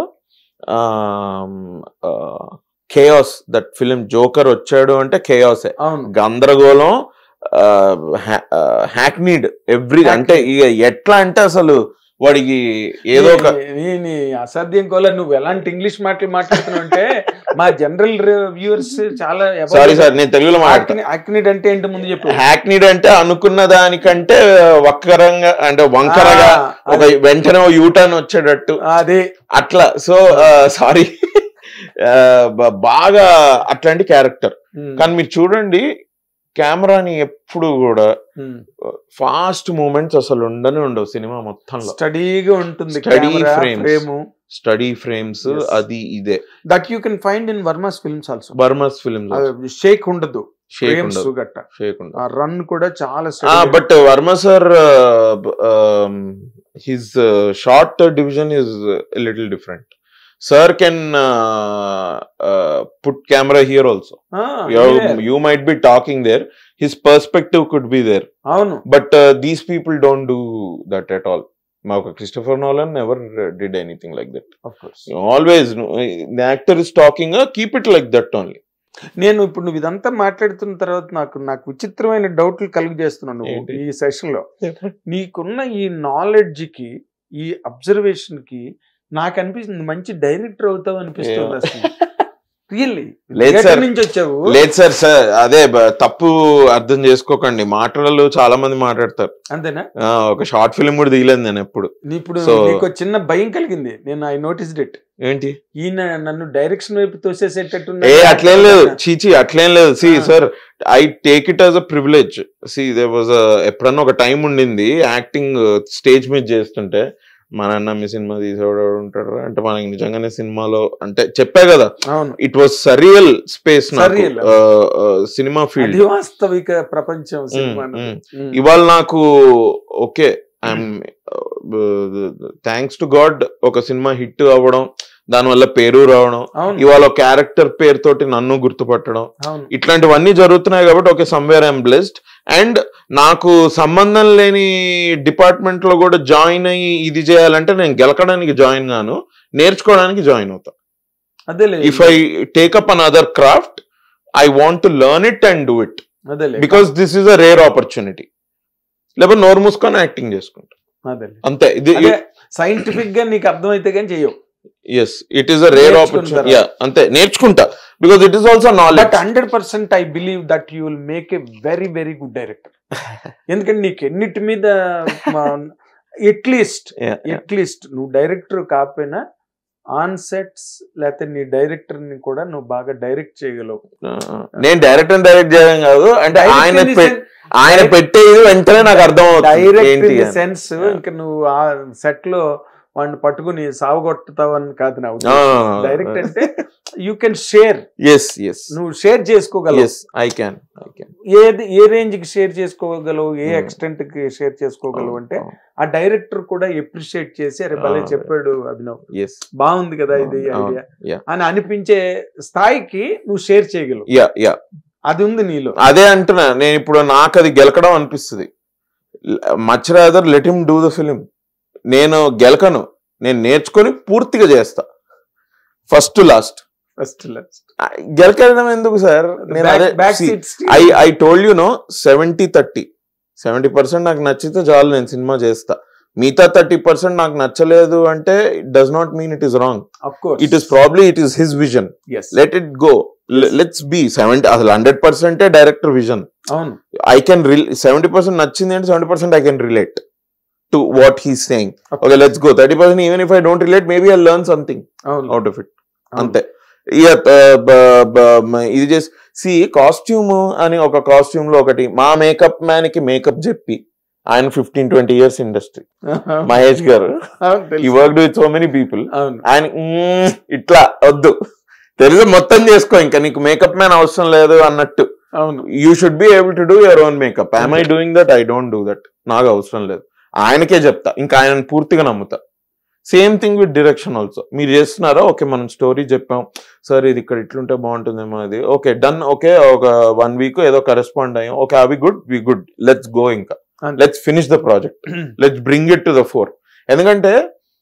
కేయాస్ దట్ ఫిలిం జోకర్ వచ్చాడు అంటే కేయాసే అవును గందరగోళం హ్యాక్నీడ్ ఎవ్రీ అంటే ఇక ఎట్లా అంటే అసలు వాడికి ఏదో ఒక నీ- నీ- నీ అసాధ్యం కోల నువ్వు ఎలాంటి ఇంగ్లీష్ మాటలు మాట్లాడుతున్నావు అంటే మా జనరల్ వ్యూవర్స్ చాలా సారీ సార్ నేను తెలుగులో మాట్లాడతాను అక్నిడ్ అంటే ఏంటి ముందు చెప్పు హ్యాక్నీడ్ అంటే అనుకున్న దానికంటే వక్రంగా అంటే వంకరగా ఆ, ఒక వెంటనే యూటర్న్ వచ్చేటట్టు అదే అట్లా సో సారీ బాగా అట్లాంటి క్యారెక్టర్ ఉమ్, కానీ మీరు చూడండి కెమెరాని ఎప్పుడు కూడా ఉమ్. ఫాస్ట్ మూమెంట్స్ అసలు ఉండనే ఉండవు సినిమా మొత్తంలో స్టడీగా ఉంటుంది Study frames. Frame study frames Yes. అది ఇదే that you can find in Varma's films also బర్మస్ ఫిల్మ్స్ షేక్ ఉండదు షేక్ ఫ్రేమ్స్ ఉండదు గట్ట షేక్ ఉండదు ఆ రన్ కూడా చాలా steady గా but Varma sir his shot division is little different sir can put camera here also ఆ, yeah. You might be talking there his perspective could be there అవును but these people don't do that at all మా ఒక Christopher Nolan never did anything like that of course always actor is talking keep it like that only నేను ఇప్పుడు నువ్వు ఇదంతా మాట్లాడుతున్న తర్వాత నాకు నాకు విచిత్రమైన డౌట్లు కలుగు చేస్తున్నాను నువ్వు ఏంటి? ఈ సెషన్ లో నీకున్న ఈ నాలెడ్జ్ కి ఈ అబ్జర్వేషన్ కి నాకు అనిపిస్తుంది మంచి డైరెక్టర్ అవుతావు అనిపిస్తుంది అసలు రియల్లీ లేదు సార్. నుంచి వచ్చావు లేదు సార్ సార్ అదే బ- తప్పు అర్థం చేసుకోకండి మాటలు చాలా మంది మాట్లాడతారు అంతేనా ఆ, ఒక షార్ట్ ఫిల్మ్ కూడా తీయలేదు నేను ఎప్పుడు నీ ఇప్పుడు So- నీకు ఒక చిన్న భయం కలిగింది నేను ఐ నోటీస్డ్ ఇట్ ఏంటి ఈయన నన్ను డైరెక్షన్ వైపు తోసేసేటట్టు ఏ అట్లేం లేదు చీచి అట్లేం లేదు సి ఆ. Sir I take it as a privilege see they was ఎప్పుడన్నా ఒక టైం ఉండింది యాక్టింగ్ స్టేజ్ మీద చేస్తుంటే మన అన్న మీ సినిమా తీసేవాడు ఉంటాడు అంటే మనకి నిజంగానే సినిమాలో అంటే చెప్పా కదా అవును it was surreal space Surreal. సినిమా ఫీల్డ్ అది వాస్తవిక ప్రపంచం సినిమా మ్, అన్నది. మ్. ఇవాళ నాకు okay I'm thanks to God ఒక సినిమా హిట్ అవ్వడం దానివల్ల పేరు రావడం అవును ఇవాళ క్యారెక్టర్ పేరుతోటి నన్ను గుర్తుపట్టడం అవును ఇట్లాంటివన్నీ జరుగుతున్నాయి కాబట్టి okay somewhere I'm blessed and నాకు సంబంధం లేని డిపార్ట్మెంట్ లో కూడా జాయిన్ అయ్యి ఇది చేయాలంటే నేను గెలకడానికి జాయిన్ గాను నేర్చుకోవడానికి జాయిన్ అవుతా అదేలే if I take up an other craft I want to learn it and do it అదేలే because this is a rare opportunity లేకపోతే నోరు మూసుకొని యాక్టింగ్ చేసుకుంటా అదేలే అంతే ఇది అదే సైంటిఫిక్ గా నీకు అర్థమైతే కానీ చెయ్యవు yes it is a rare నేర్చుకున్న ఆపర్చునిటీ తర్వాత. యా అంతే నేర్చుకుంటా because it is also but knowledge hundred percent I believe that you will make a very very good director ఎందుకంటే నీకు ఎన్నిటి మీద ఎట్లీస్ట్ ఎట్లీస్ట్ నువ్వు డైరెక్టర్ కాకపోయినా ఆన్ సెట్స్ లేకపోతే నీ డైరెక్టర్ ని కూడా నువ్వు బాగా డైరెక్ట్ చేయగలవు నేను డైరెక్టర్ డైరెక్ట్ చేయడం కాదు అంటే ఆయన పె- ఆయన పెట్టేది వెంటనే నాకు అర్థం అవుతుంది డైరెక్ట్ ఏంటి ఇన్ అని. సెన్స్ ఇంకా నువ్వు ఆ సెట్ లో వాడిని పట్టుకుని సాగు కొట్టుతావని కాదు నా ఆ, డైరెక్ట్ అంటే you can share yes yes నువ్వు షేర్ చేసుకోగలవు yes I can I can ఏది ఏ రేంజ్ కి షేర్ చేసుకోగలవు ఏ Hmm. ఎక్స్టెంట్ కి షేర్ చేసుకోగలవు అంటే ఆ డైరెక్టర్ కూడా ఎప్రిషియేట్ చేసి అరే భలే Ah. చెప్పాడు అభినవ్ ఎస్ బాగుంది కదా ఇది అవును, ఐడియా yeah. అని అనిపించే స్థాయికి నువ్వు షేర్ చేయగలవు యా యా అది ఉంది నీలో అదే అంటున్నా నేను ఇప్పుడు నాకు అది గెలకడం అనిపిస్తుంది much rather let him do the film నేను గెలకను నేను నేర్చుకొని పూర్తిగా చేస్తా ఫస్ట్ లాస్ట్ ఫస్ట్ లాస్ట్ గెలకెళ్ళడం ఎందుకు సార్ నేను అదే back see, seats I I told you no seventy thirty seventy percent నాకు నచ్చితే చాలు నేను సినిమా చేస్తా మిగతా థర్టీ పర్సెంట్ నాకు నచ్చలేదు అంటే it does not mean it is wrong of course it is probably it is his vision yes let it go let's be seventy అసలు హండ్రెడ్ పర్సెంటే డైరెక్టర్ విజన్ అవును ఐ కెన్ సెవెంటీ పర్సెంట్ నచ్చింది అంటే seventy percent I can relate to what he saying okay let's go thirty percent even if I don't relate maybe I learn something అవును out of it అవును. అంతే ఇక బ- బ- బ- మ- ఇది చేసి సి కాస్ట్యూమ్ అని ఒక కాస్ట్యూమ్ లో ఒకటి మా మేకప్ మ్యాన్ కి మేకప్ చెప్పి ఆయన fifteen twenty years industry Mahesh గారు అవును, ఈ తెలుసు. Work with so many people అవును ఆయన "మ్మ్, ఇట్లా వద్దు తెలుసు మొత్తం చేసుకో ఇంకా నీకు మేకప్ మ్యాన్ అవసరం లేదు అన్నట్టు అవును you should be able to do your own makeup I I doing that I don't do that నాకు అవసరం లేదు ఆయనకే చెప్తా ఇంకా ఆయనను పూర్తిగా నమ్ముతా same thing with direction also మీరు చేస్తున్నారా ఓకే మనం స్టోరీ చెప్పాం సార్ ఇది ఇక్కడ ఇట్లుంటే బాగుంటుందేమో అది ఓకే డన్ ఓకే ఒక వన్ వీక్ ఏదో కరెస్పాండ్ అయ్యాం ఓకే అవి good we good let's go ఇంకా అంతే. Let's finish the project let's bring it to the fore ఎందుకంటే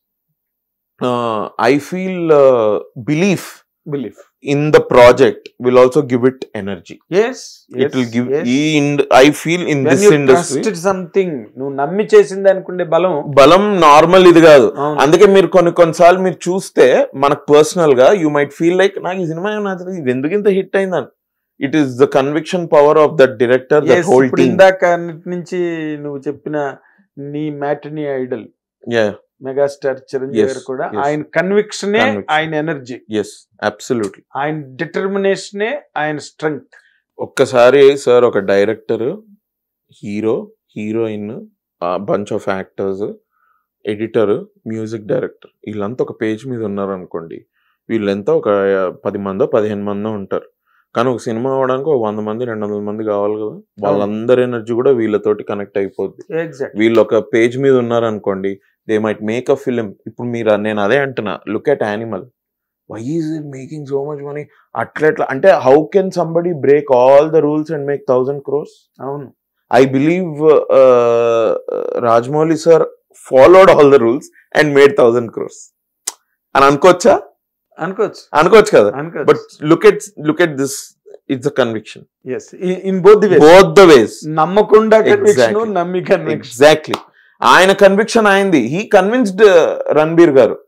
I feel belief belief in the project will also give it energy yes it will give ఈ I feel in when this you industry trusted something నువ్వు నమ్మి చేసింది అనుకుంటే బలం బలం normal ఇది కాదు అవును. అందుకే మీరు కొన్ని కొన్నిసార్లు మీరు చూస్తే మనకు పర్సనల్ గా యూ మైట్ ఫీల్ లైక్ నాకు ఈ సినిమా ఏం నచ్చలేదు ఇది ఎందుకు ఇంత హిట్ అయిందని it is the conviction power of that director that Yes, whole ఇప్పుడు టీమ్ ఇందాక అన్నిటి నుంచి నువ్వు చెప్పిన నీ matinee idol megastar Chiranjeevi Yes, గారు కూడా yes. ఆయన కన్విక్షనే Conviction. ఆయన ఎనర్జీ ఎస్ అబ్సల్యూట్లీ ఆయన డిటర్మినేషనే ఆయన స్ట్రెంగ్త్ ఒక్కసారి సార్ ఒక director hero heroine bunch of actors editor music director వీళ్ళంతా ఒక పేజ్ మీద ఉన్నారు అనుకోండి వీళ్ళంతా ఒక పది మందో పదిహేను మందో ఉంటారు కానీ ఒక సినిమా అవడానికి ఒక వంద మంది రెండు వందల మంది కావాలి కదా వాళ్ళందరి ఎనర్జీ కూడా వీళ్ళతోటి కనెక్ట్ అయిపోద్ది ఎగ్జాక్ట్ వీళ్ళు ఒక పేజ్ మీద ఉన్నారు అనుకోండి they might make a film ఇప్పుడు మీరు నేను అదే అంటున్నా look at Animal why is it making so much money అట్లా ఎట్లా అంటే how can somebody break all the rules and make thousand crores అవును I believe Rajamouli sir followed all the rules and made thousand crores అని అనుకోవచ్చా అనుకోవచ్చు అనుకోవచ్చు కదా అనుకోవచ్చు but look at look at this it's a conviction yes in both the ways both the ways నమ్మకుండా conviction Exactly. నమ్మి conviction exactly ఆయన conviction అయింది హీ కన్విన్స్డ్ రణబీర్ గారు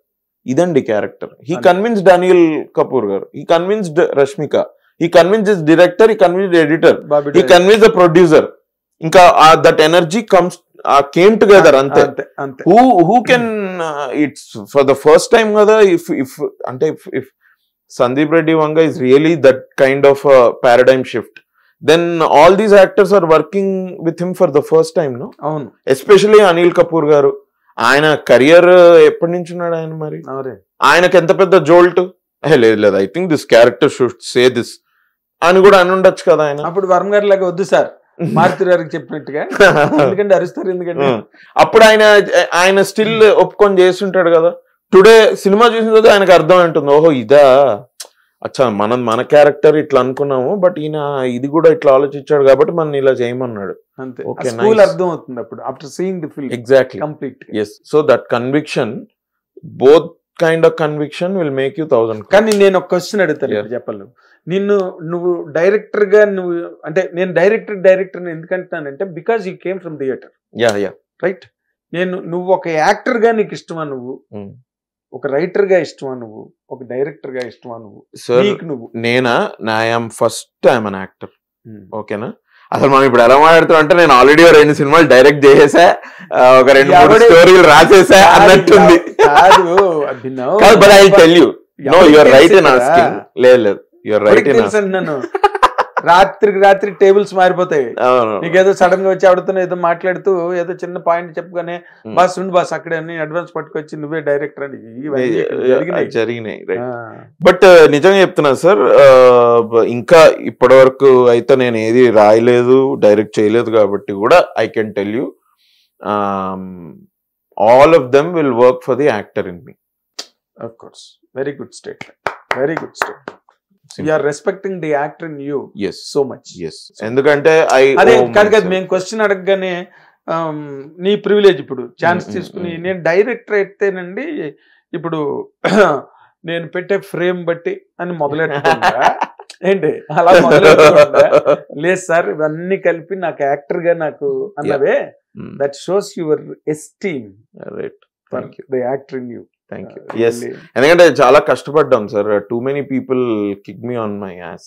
ఇదండి క్యారెక్టర్ హీ అంతే. కన్విన్స్డ్ అనిల్ కపూర్ గారు he convinced Rashmika he convince director he convinced editor Bobby he convince the producer ఇంకా that energy comes came together అంతే అంతే అంతే who who can it's for the first time కదా if if అంటే if Sandeep Reddy Vanga is really that kind of paradigm shift then all these actors are working with him for the first time no అవును especially Anil Kapoor గారు ఆయన career ఎప్పటి నుంచి ఉన్నాడు ఆయన మరి అవరే ఆయనకి ఎంత పెద్ద జోల్ట్ లేదు లేదు I think this character should say this అని కూడా అని ఉండొచ్చు కదా ఆయన అప్పుడు వర్మ గారి లాగా వద్దు సార్ మారుతి గారికి చెప్పినట్టుగా ఎందుకంటే అరుస్తారు ఎందుకంటే Hmm. అప్పుడు ఆయన ఆయన స్టిల్ ఒప్పుకొని చేస్తుంటాడు కదా టుడే సినిమా చూసిన తర్వాత ఆయనకు అర్థం ఉంటుంది ఓహో ఇదా అచ్చా మనం మన క్యారెక్టర్ ఇట్లా అనుకున్నాము బట్ ఈయన ఇది కూడా ఇట్లా ఆలోచించాడు కాబట్టి మనం ఇలా చేయమన్నాడు అంతే Okay, స్కూల్ nice. అర్థం అవుతుంది అప్పుడు after seeing the film exactly complete yes so that conviction both kind of conviction will make you thousand కానీ నేను ఒక క్వశ్చన్ అడుగుతాను Yeah. ఇప్పుడు చెప్పాలి నిన్ను నువ్వు డైరెక్టర్ గా నువ్వు అంటే నేను డైరెక్టర్ డైరెక్టర్ ఎందుకంటున్నానంటే because you came from theatre yeah yeah right నేను నువ్వు ఒక యాక్టర్ గా నీకు ఇష్టమా నువ్వు ఒక రైటర్ గా ఇష్టమా నువ్వు ఒక డైరెక్టర్ గా ఇష్టమా నువ్వు సార్ నీకు నువ్వు నేనా నా I'm first I'm an actor ఓకేనా అసలు మనం ఇప్పుడు ఎలా మాట్లాడుతాం అంటే నేను ఆల్రెడీ రెండు సినిమాలు డైరెక్ట్ చేసేసా ఆ, ఒక రెండు మూడు ఎవడే- స్టోరీలు రాసేసా అన్నట్టుంది కాదు అభినవ్ కాదు but I tell you no ఎవరికి యువర్ రైట్ ఇన్ తెలుసు ఆస్కింగ్ కదా? లేదు లేదు యువర్ రైట్ ఎవరికి ఇన్ తెలుసు అంటున్నాను రాత్రికి రాత్రి టేబుల్స్ మారిపోతాయి అవును నీకేదో సడన్ గా వచ్చి ఆవిడతో ఏదో మాట్లాడుతూ ఏదో చిన్న పాయింట్ చెప్పగానే Hmm. బాస్ ఉండు బాస్ అక్కడే అని అడ్వాన్స్ పట్టుకొచ్చి నువ్వే డైరెక్టర్ అని ఇవన్నీ ఇక్కడ జరిగినాయి. జరిగినాయి రైట్ ఆ, బట్ నిజంగా చెప్తున్నా సార్ ఇంకా ఇప్పటి వరకు అయితే నేను ఏది రాయలేదు డైరెక్ట్ చేయలేదు కాబట్టి కూడా I can tell you all of them will work for the actor in me of course very good state very good state you are respecting the actor in you yes so much yes ఎందుకంటే I అదే కాదు కాదు మేము question అడగగానే ఆమ్, నీ privilege ఇప్పుడు chance Mm, mm, తీసుకుని mm. నేను డైరెక్టర్ అయితేనండి ఇప్పుడు నేను పెట్టే ఫ్రేమ్ బట్టి అని మొదలెట్టుకుంటా ఏంటి అలా మొదలెట్టుకుంటా లేదు సార్ ఇవన్నీ కలిపి నాకు యాక్టర్ గా నాకు అన్నవే that shows your esteem right for thank you the actor in you thank you yes ఎందుకంటే చాలా కష్టపడ్డాం sir too many people kick me on my ass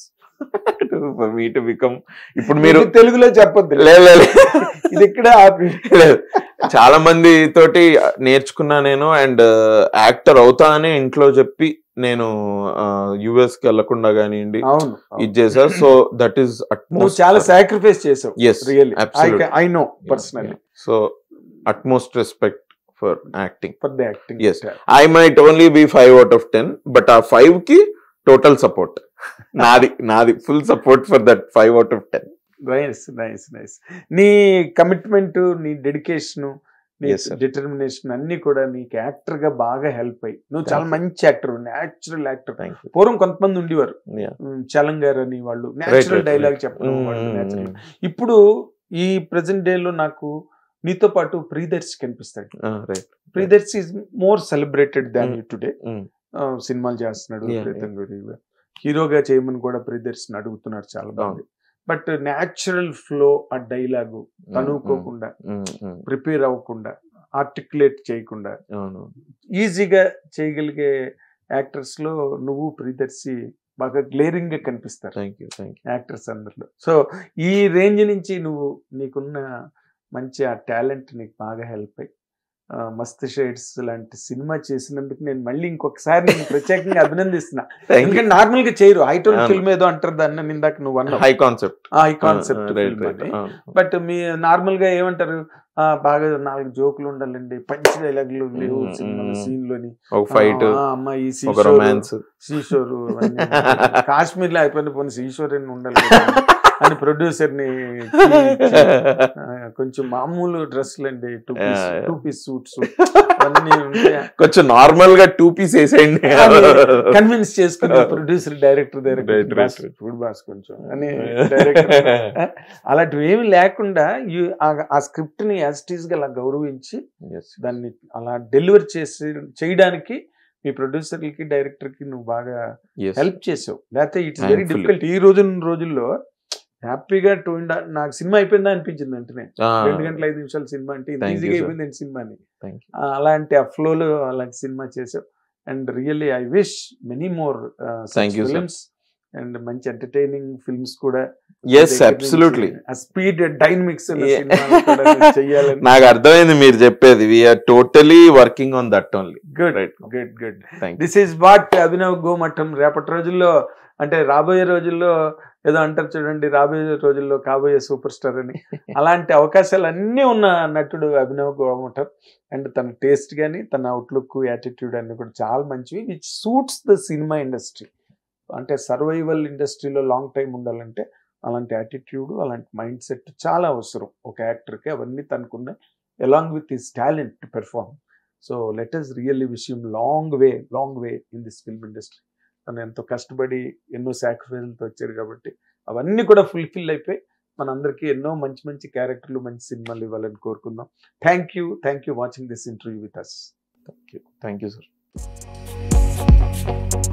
for me to become ఇప్పుడు మీరు తెలుగులో చెప్పొద్దు లేదు లేదు ఇది ఇక్కడ ఆపి లేదు చాలా మంది తోటి నేర్చుకున్నా నేను అండ్ యాక్టర్ అవుతా అని ఇంట్లో చెప్పి నేను యుఎస్ కి వెళ్లకుండా కానివ్వండి అవును ఇది చేసా సో దట్ ఈస్ నువ్వు చాలా సాక్రిఫైస్ చేసావు yes really absolutely. I know personally so utmost respect for acting for the acting Yes. I might only be five out of ten but ఆ ఫైవ్ కి టోటల్ సపోర్ట్ నాది నాది full support for that five out of ten nice nice nice నీ commitment నీ dedication నీ Yes, sir. Determination అన్ని కూడా నీకు యాక్టర్ గా బాగా హెల్ప్ అయ్యి నువ్వు Thank చాలా you. మంచి actor natural actor thank you పూర్వం కొంతమంది ఉండేవారు Yeah. ఉమ్, చలం గారు అని వాళ్ళు Right, natural right, dialogue right. చెప్పడం వాళ్ళు Mm, natural. mm, ఇప్పుడు ఈ ప్రెసెంట్ డే లో నాకు నీతో పాటు ప్రియదర్శి కనిపిస్తాడు mm. Right Priyadarshi is more celebrated than Mm. You today Mm. సినిమాలు చేస్తున్నాడు Yeah, ప్రీతం గురి హీరోగా చేయమని కూడా ప్రియదర్శిని అడుగుతున్నారు చాలా మంది బట్ న్యాచురల్ ఫ్లో ఆ డైలాగు తనుకోకుండా ప్రిపేర్ అవ్వకుండా ఆర్టికులేట్ చేయకుండా అవును ఈజీగా చేయగలిగే యాక్టర్స్ లో నువ్వు ప్రియదర్శి బాగా గ్లేరింగ్ గా కనిపిస్తారు thank you thank you actors అందరిలో సో ఈ రేంజ్ నుంచి నువ్వు నీకున్న మంచి ఆ టాలెంట్ నీకు బాగా హెల్ప్ అయ్యి ఆ, మస్త్ షేడ్స్ లాంటి సినిమా చేసినందుకు నేను మళ్ళీ ఇంకొకసారి నేను ప్రత్యేకంగా అభినందిస్తున్నా థ్యాంక్ యూ ఎందుకంటే నార్మల్ గా చేయరు హైటోన్ అవును. ఫిల్మ్ ఏదో అంటారు దాన్ని నేను ఇందాక నువ్వు అన్నావు హై కాన్సెప్ట్ ఈ కాన్సెప్ట్ రైట్ రైట్ బట్ మీ నార్మల్ గా ఏమంటారు ఆ, బాగా నాలుగు జోకులు ఉండాలండి పంచ్ డైలాగులు లేవు Mm, సినిమా mm. సీన్ లోని ఒక ఫైట్ ఆ, అమ్మ ఈ ఒక సీషోరు, రొమాన్స్ సీషోరు అవన్నీ కాశ్మీర్ లో అయిపోయిన పోనీ సీషోర్ అని ఉండాలి కదా అని ప్రొడ్యూసర్ ని ఆ, కొంచెం మామూలు డ్రెస్సులు అండి two piece Yeah, yeah. Two piece suits అన్నీ ఉంటాయి కొంచెం నార్మల్ గా టూ పీస్ వేసేయండి కన్విన్స్ చేసుకుని producer director Right, right, director right. Food boss కొంచెం అని డైరెక్టర్ అలాంటివి ఏమి లేకుండా you- ఆ- ఆ స్క్రిప్ట్ ని యాజ్ గా అలా గౌరవించి Yes. దాన్ని అలా డెలివర్ చేసి చేయడానికి మీ ప్రొడ్యూసర్లకి డైరెక్టర్ కి నువ్వు బాగా Yes. హెల్ప్ చేసావు లేకపోతే ఇట్స్ వెరీ Thankfully. డిఫికల్ట్ ఈ రోజు రోజుల్లో హ్యాపీగా టూ నాకు సినిమా అయిపోయిందా అనిపించింది వెంటనే Ah, రెండు గంటల ఐదు నిమిషాల సినిమా అంటే ఇంత Thank you, ఈజీగా sir. అయిపోయింది సినిమా అని Thank you. ఆ, అలాంటి ఆ ఫ్లోలో అలాంటి సినిమా చేసావు and really I wish many more Thank you, sir. Films and మంచి ఎంటర్టైనింగ్ ఫిల్మ్స్ కూడా yes absolutely speed dynamics Yeah. చెయ్యాలని నాకు అర్థమైంది మీరు చెప్పేది we're totally working on that only good Right. Good good thank this is what Abhinav Gomatham రేపటి రోజుల్లో అంటే రాబోయే రోజుల్లో ఏదో అంటారు చూడండి రాబోయే రోజుల్లో కాబోయే సూపర్ స్టార్ అని అలాంటి అవకాశాలు అన్నీ ఉన్న నటుడు అభినవ్ గోమఠం అండ్ తన టేస్ట్ కానీ తన అవుట్లుక్ యాటిట్యూడ్ అన్ని కూడా చాలా మంచివి which suits the cinema industry అంటే సర్వైవల్ ఇండస్ట్రీలో లాంగ్ టైం ఉండాలంటే అలాంటి యాటిట్యూడ్ అలాంటి మైండ్ సెట్ చాలా అవసరం ఒక యాక్టర్కి అవన్నీ తనకున్న along with his talent to perform so let us really wish him long way long way in this film industry తను ఎంతో కష్టపడి ఎన్నో సాక్రిఫైస్లతో వచ్చారు కాబట్టి అవన్నీ కూడా ఫుల్ఫిల్ అయిపోయి మనందరికీ ఎన్నో మంచి మంచి క్యారెక్టర్లు మంచి సినిమాలు ఇవ్వాలని కోరుకుందాం thank you thank you watching this interview with us you thank you sir